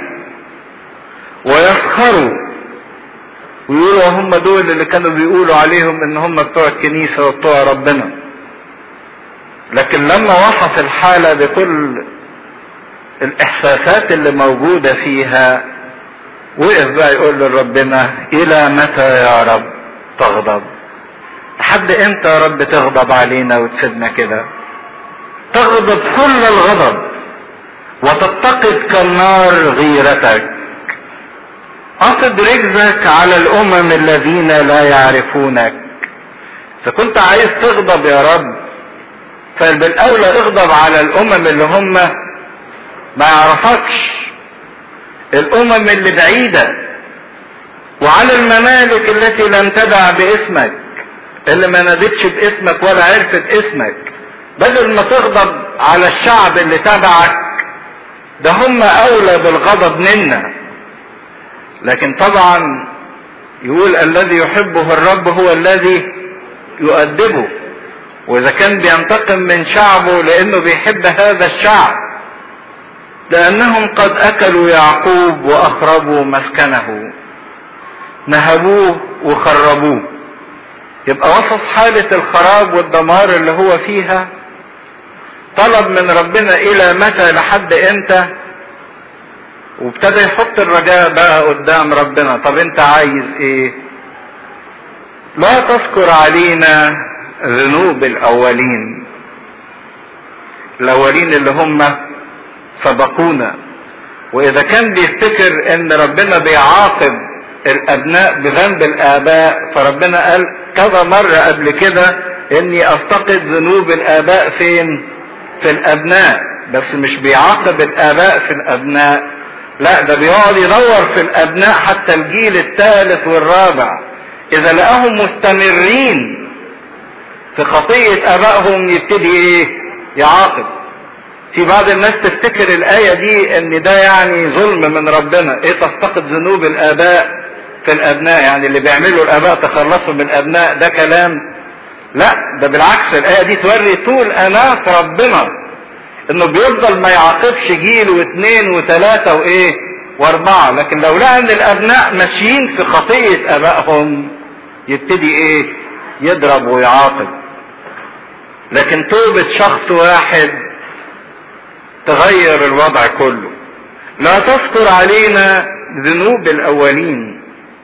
B: ويسخروا ويقولوا هم دول اللي كانوا بيقولوا عليهم ان هم بتوع الكنيسة وبتوع ربنا لكن لما وصف الحالة بكل الاحساسات اللي موجودة فيها وقف بقى يقول لربنا الى متى يا رب تغضب لحد امتى يا رب تغضب علينا وتسيبنا كده تغضب كل الغضب وتتقد كالنار غيرتك قصد رجزك على الامم الذين لا يعرفونك اذا كنت عايز تغضب يا رب فبالاولى اغضب على الامم اللي هم ما يعرفكش الامم اللي بعيدة وعلى الممالك التي لم تدع باسمك اللي ما نادتش باسمك ولا عرفت اسمك بدل ما تغضب على الشعب اللي تبعك ده هم اولى بالغضب منا لكن طبعا يقول الذي يحبه الرب هو الذي يؤدبه واذا كان بينتقم من شعبه لانه بيحب هذا الشعب لانهم قد اكلوا يعقوب واخربوا مسكنه نهبوه وخربوه يبقى وصف حالة الخراب والدمار اللي هو فيها طلب من ربنا الى متى لحد امتى وابتدى يحط الرجاء بقى قدام ربنا طب انت عايز ايه لا تذكر علينا ذنوب الاولين الاولين اللي هم سبقونا واذا كان بيفتكر ان ربنا بيعاقب الابناء بذنب الاباء فربنا قال كذا مرة قبل كده اني افتقد ذنوب الاباء فين في الابناء بس مش بيعاقب الاباء في الابناء لا ده بيقعد يدور في الابناء حتى الجيل الثالث والرابع اذا لقاهم مستمرين في خطية ابائهم يبتدي ايه يعاقب في بعض الناس تفتكر الآية دي ان ده يعني ظلم من ربنا ايه تفتقد ذنوب الاباء في الابناء يعني اللي بيعملوا الاباء تخلصوا من الابناء ده كلام لا ده بالعكس الآية دي توري طول انات ربنا انه بيفضل ما يعاقبش جيل واثنين وثلاثة وايه واربعة لكن لو لقى ان الابناء ماشيين في خطية ابائهم يبتدي ايه يضرب ويعاقب لكن توبة شخص واحد تغير الوضع كله لا تستر علينا ذنوب الاولين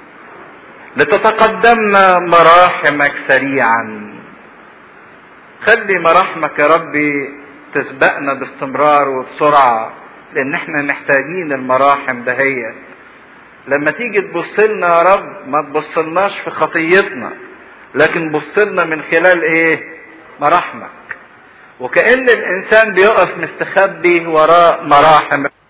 B: لتتقدمنا مراحمك سريعا خلي مراحمك يا ربي تسبقنا باستمرار وبسرعة لان احنا محتاجين المراحم دهيت لما تيجي تبص لنا يا رب ما تبصلناش في خطيتنا لكن بص لنا من خلال ايه مراحمك وكأن الانسان بيقف مستخبي وراء مراحم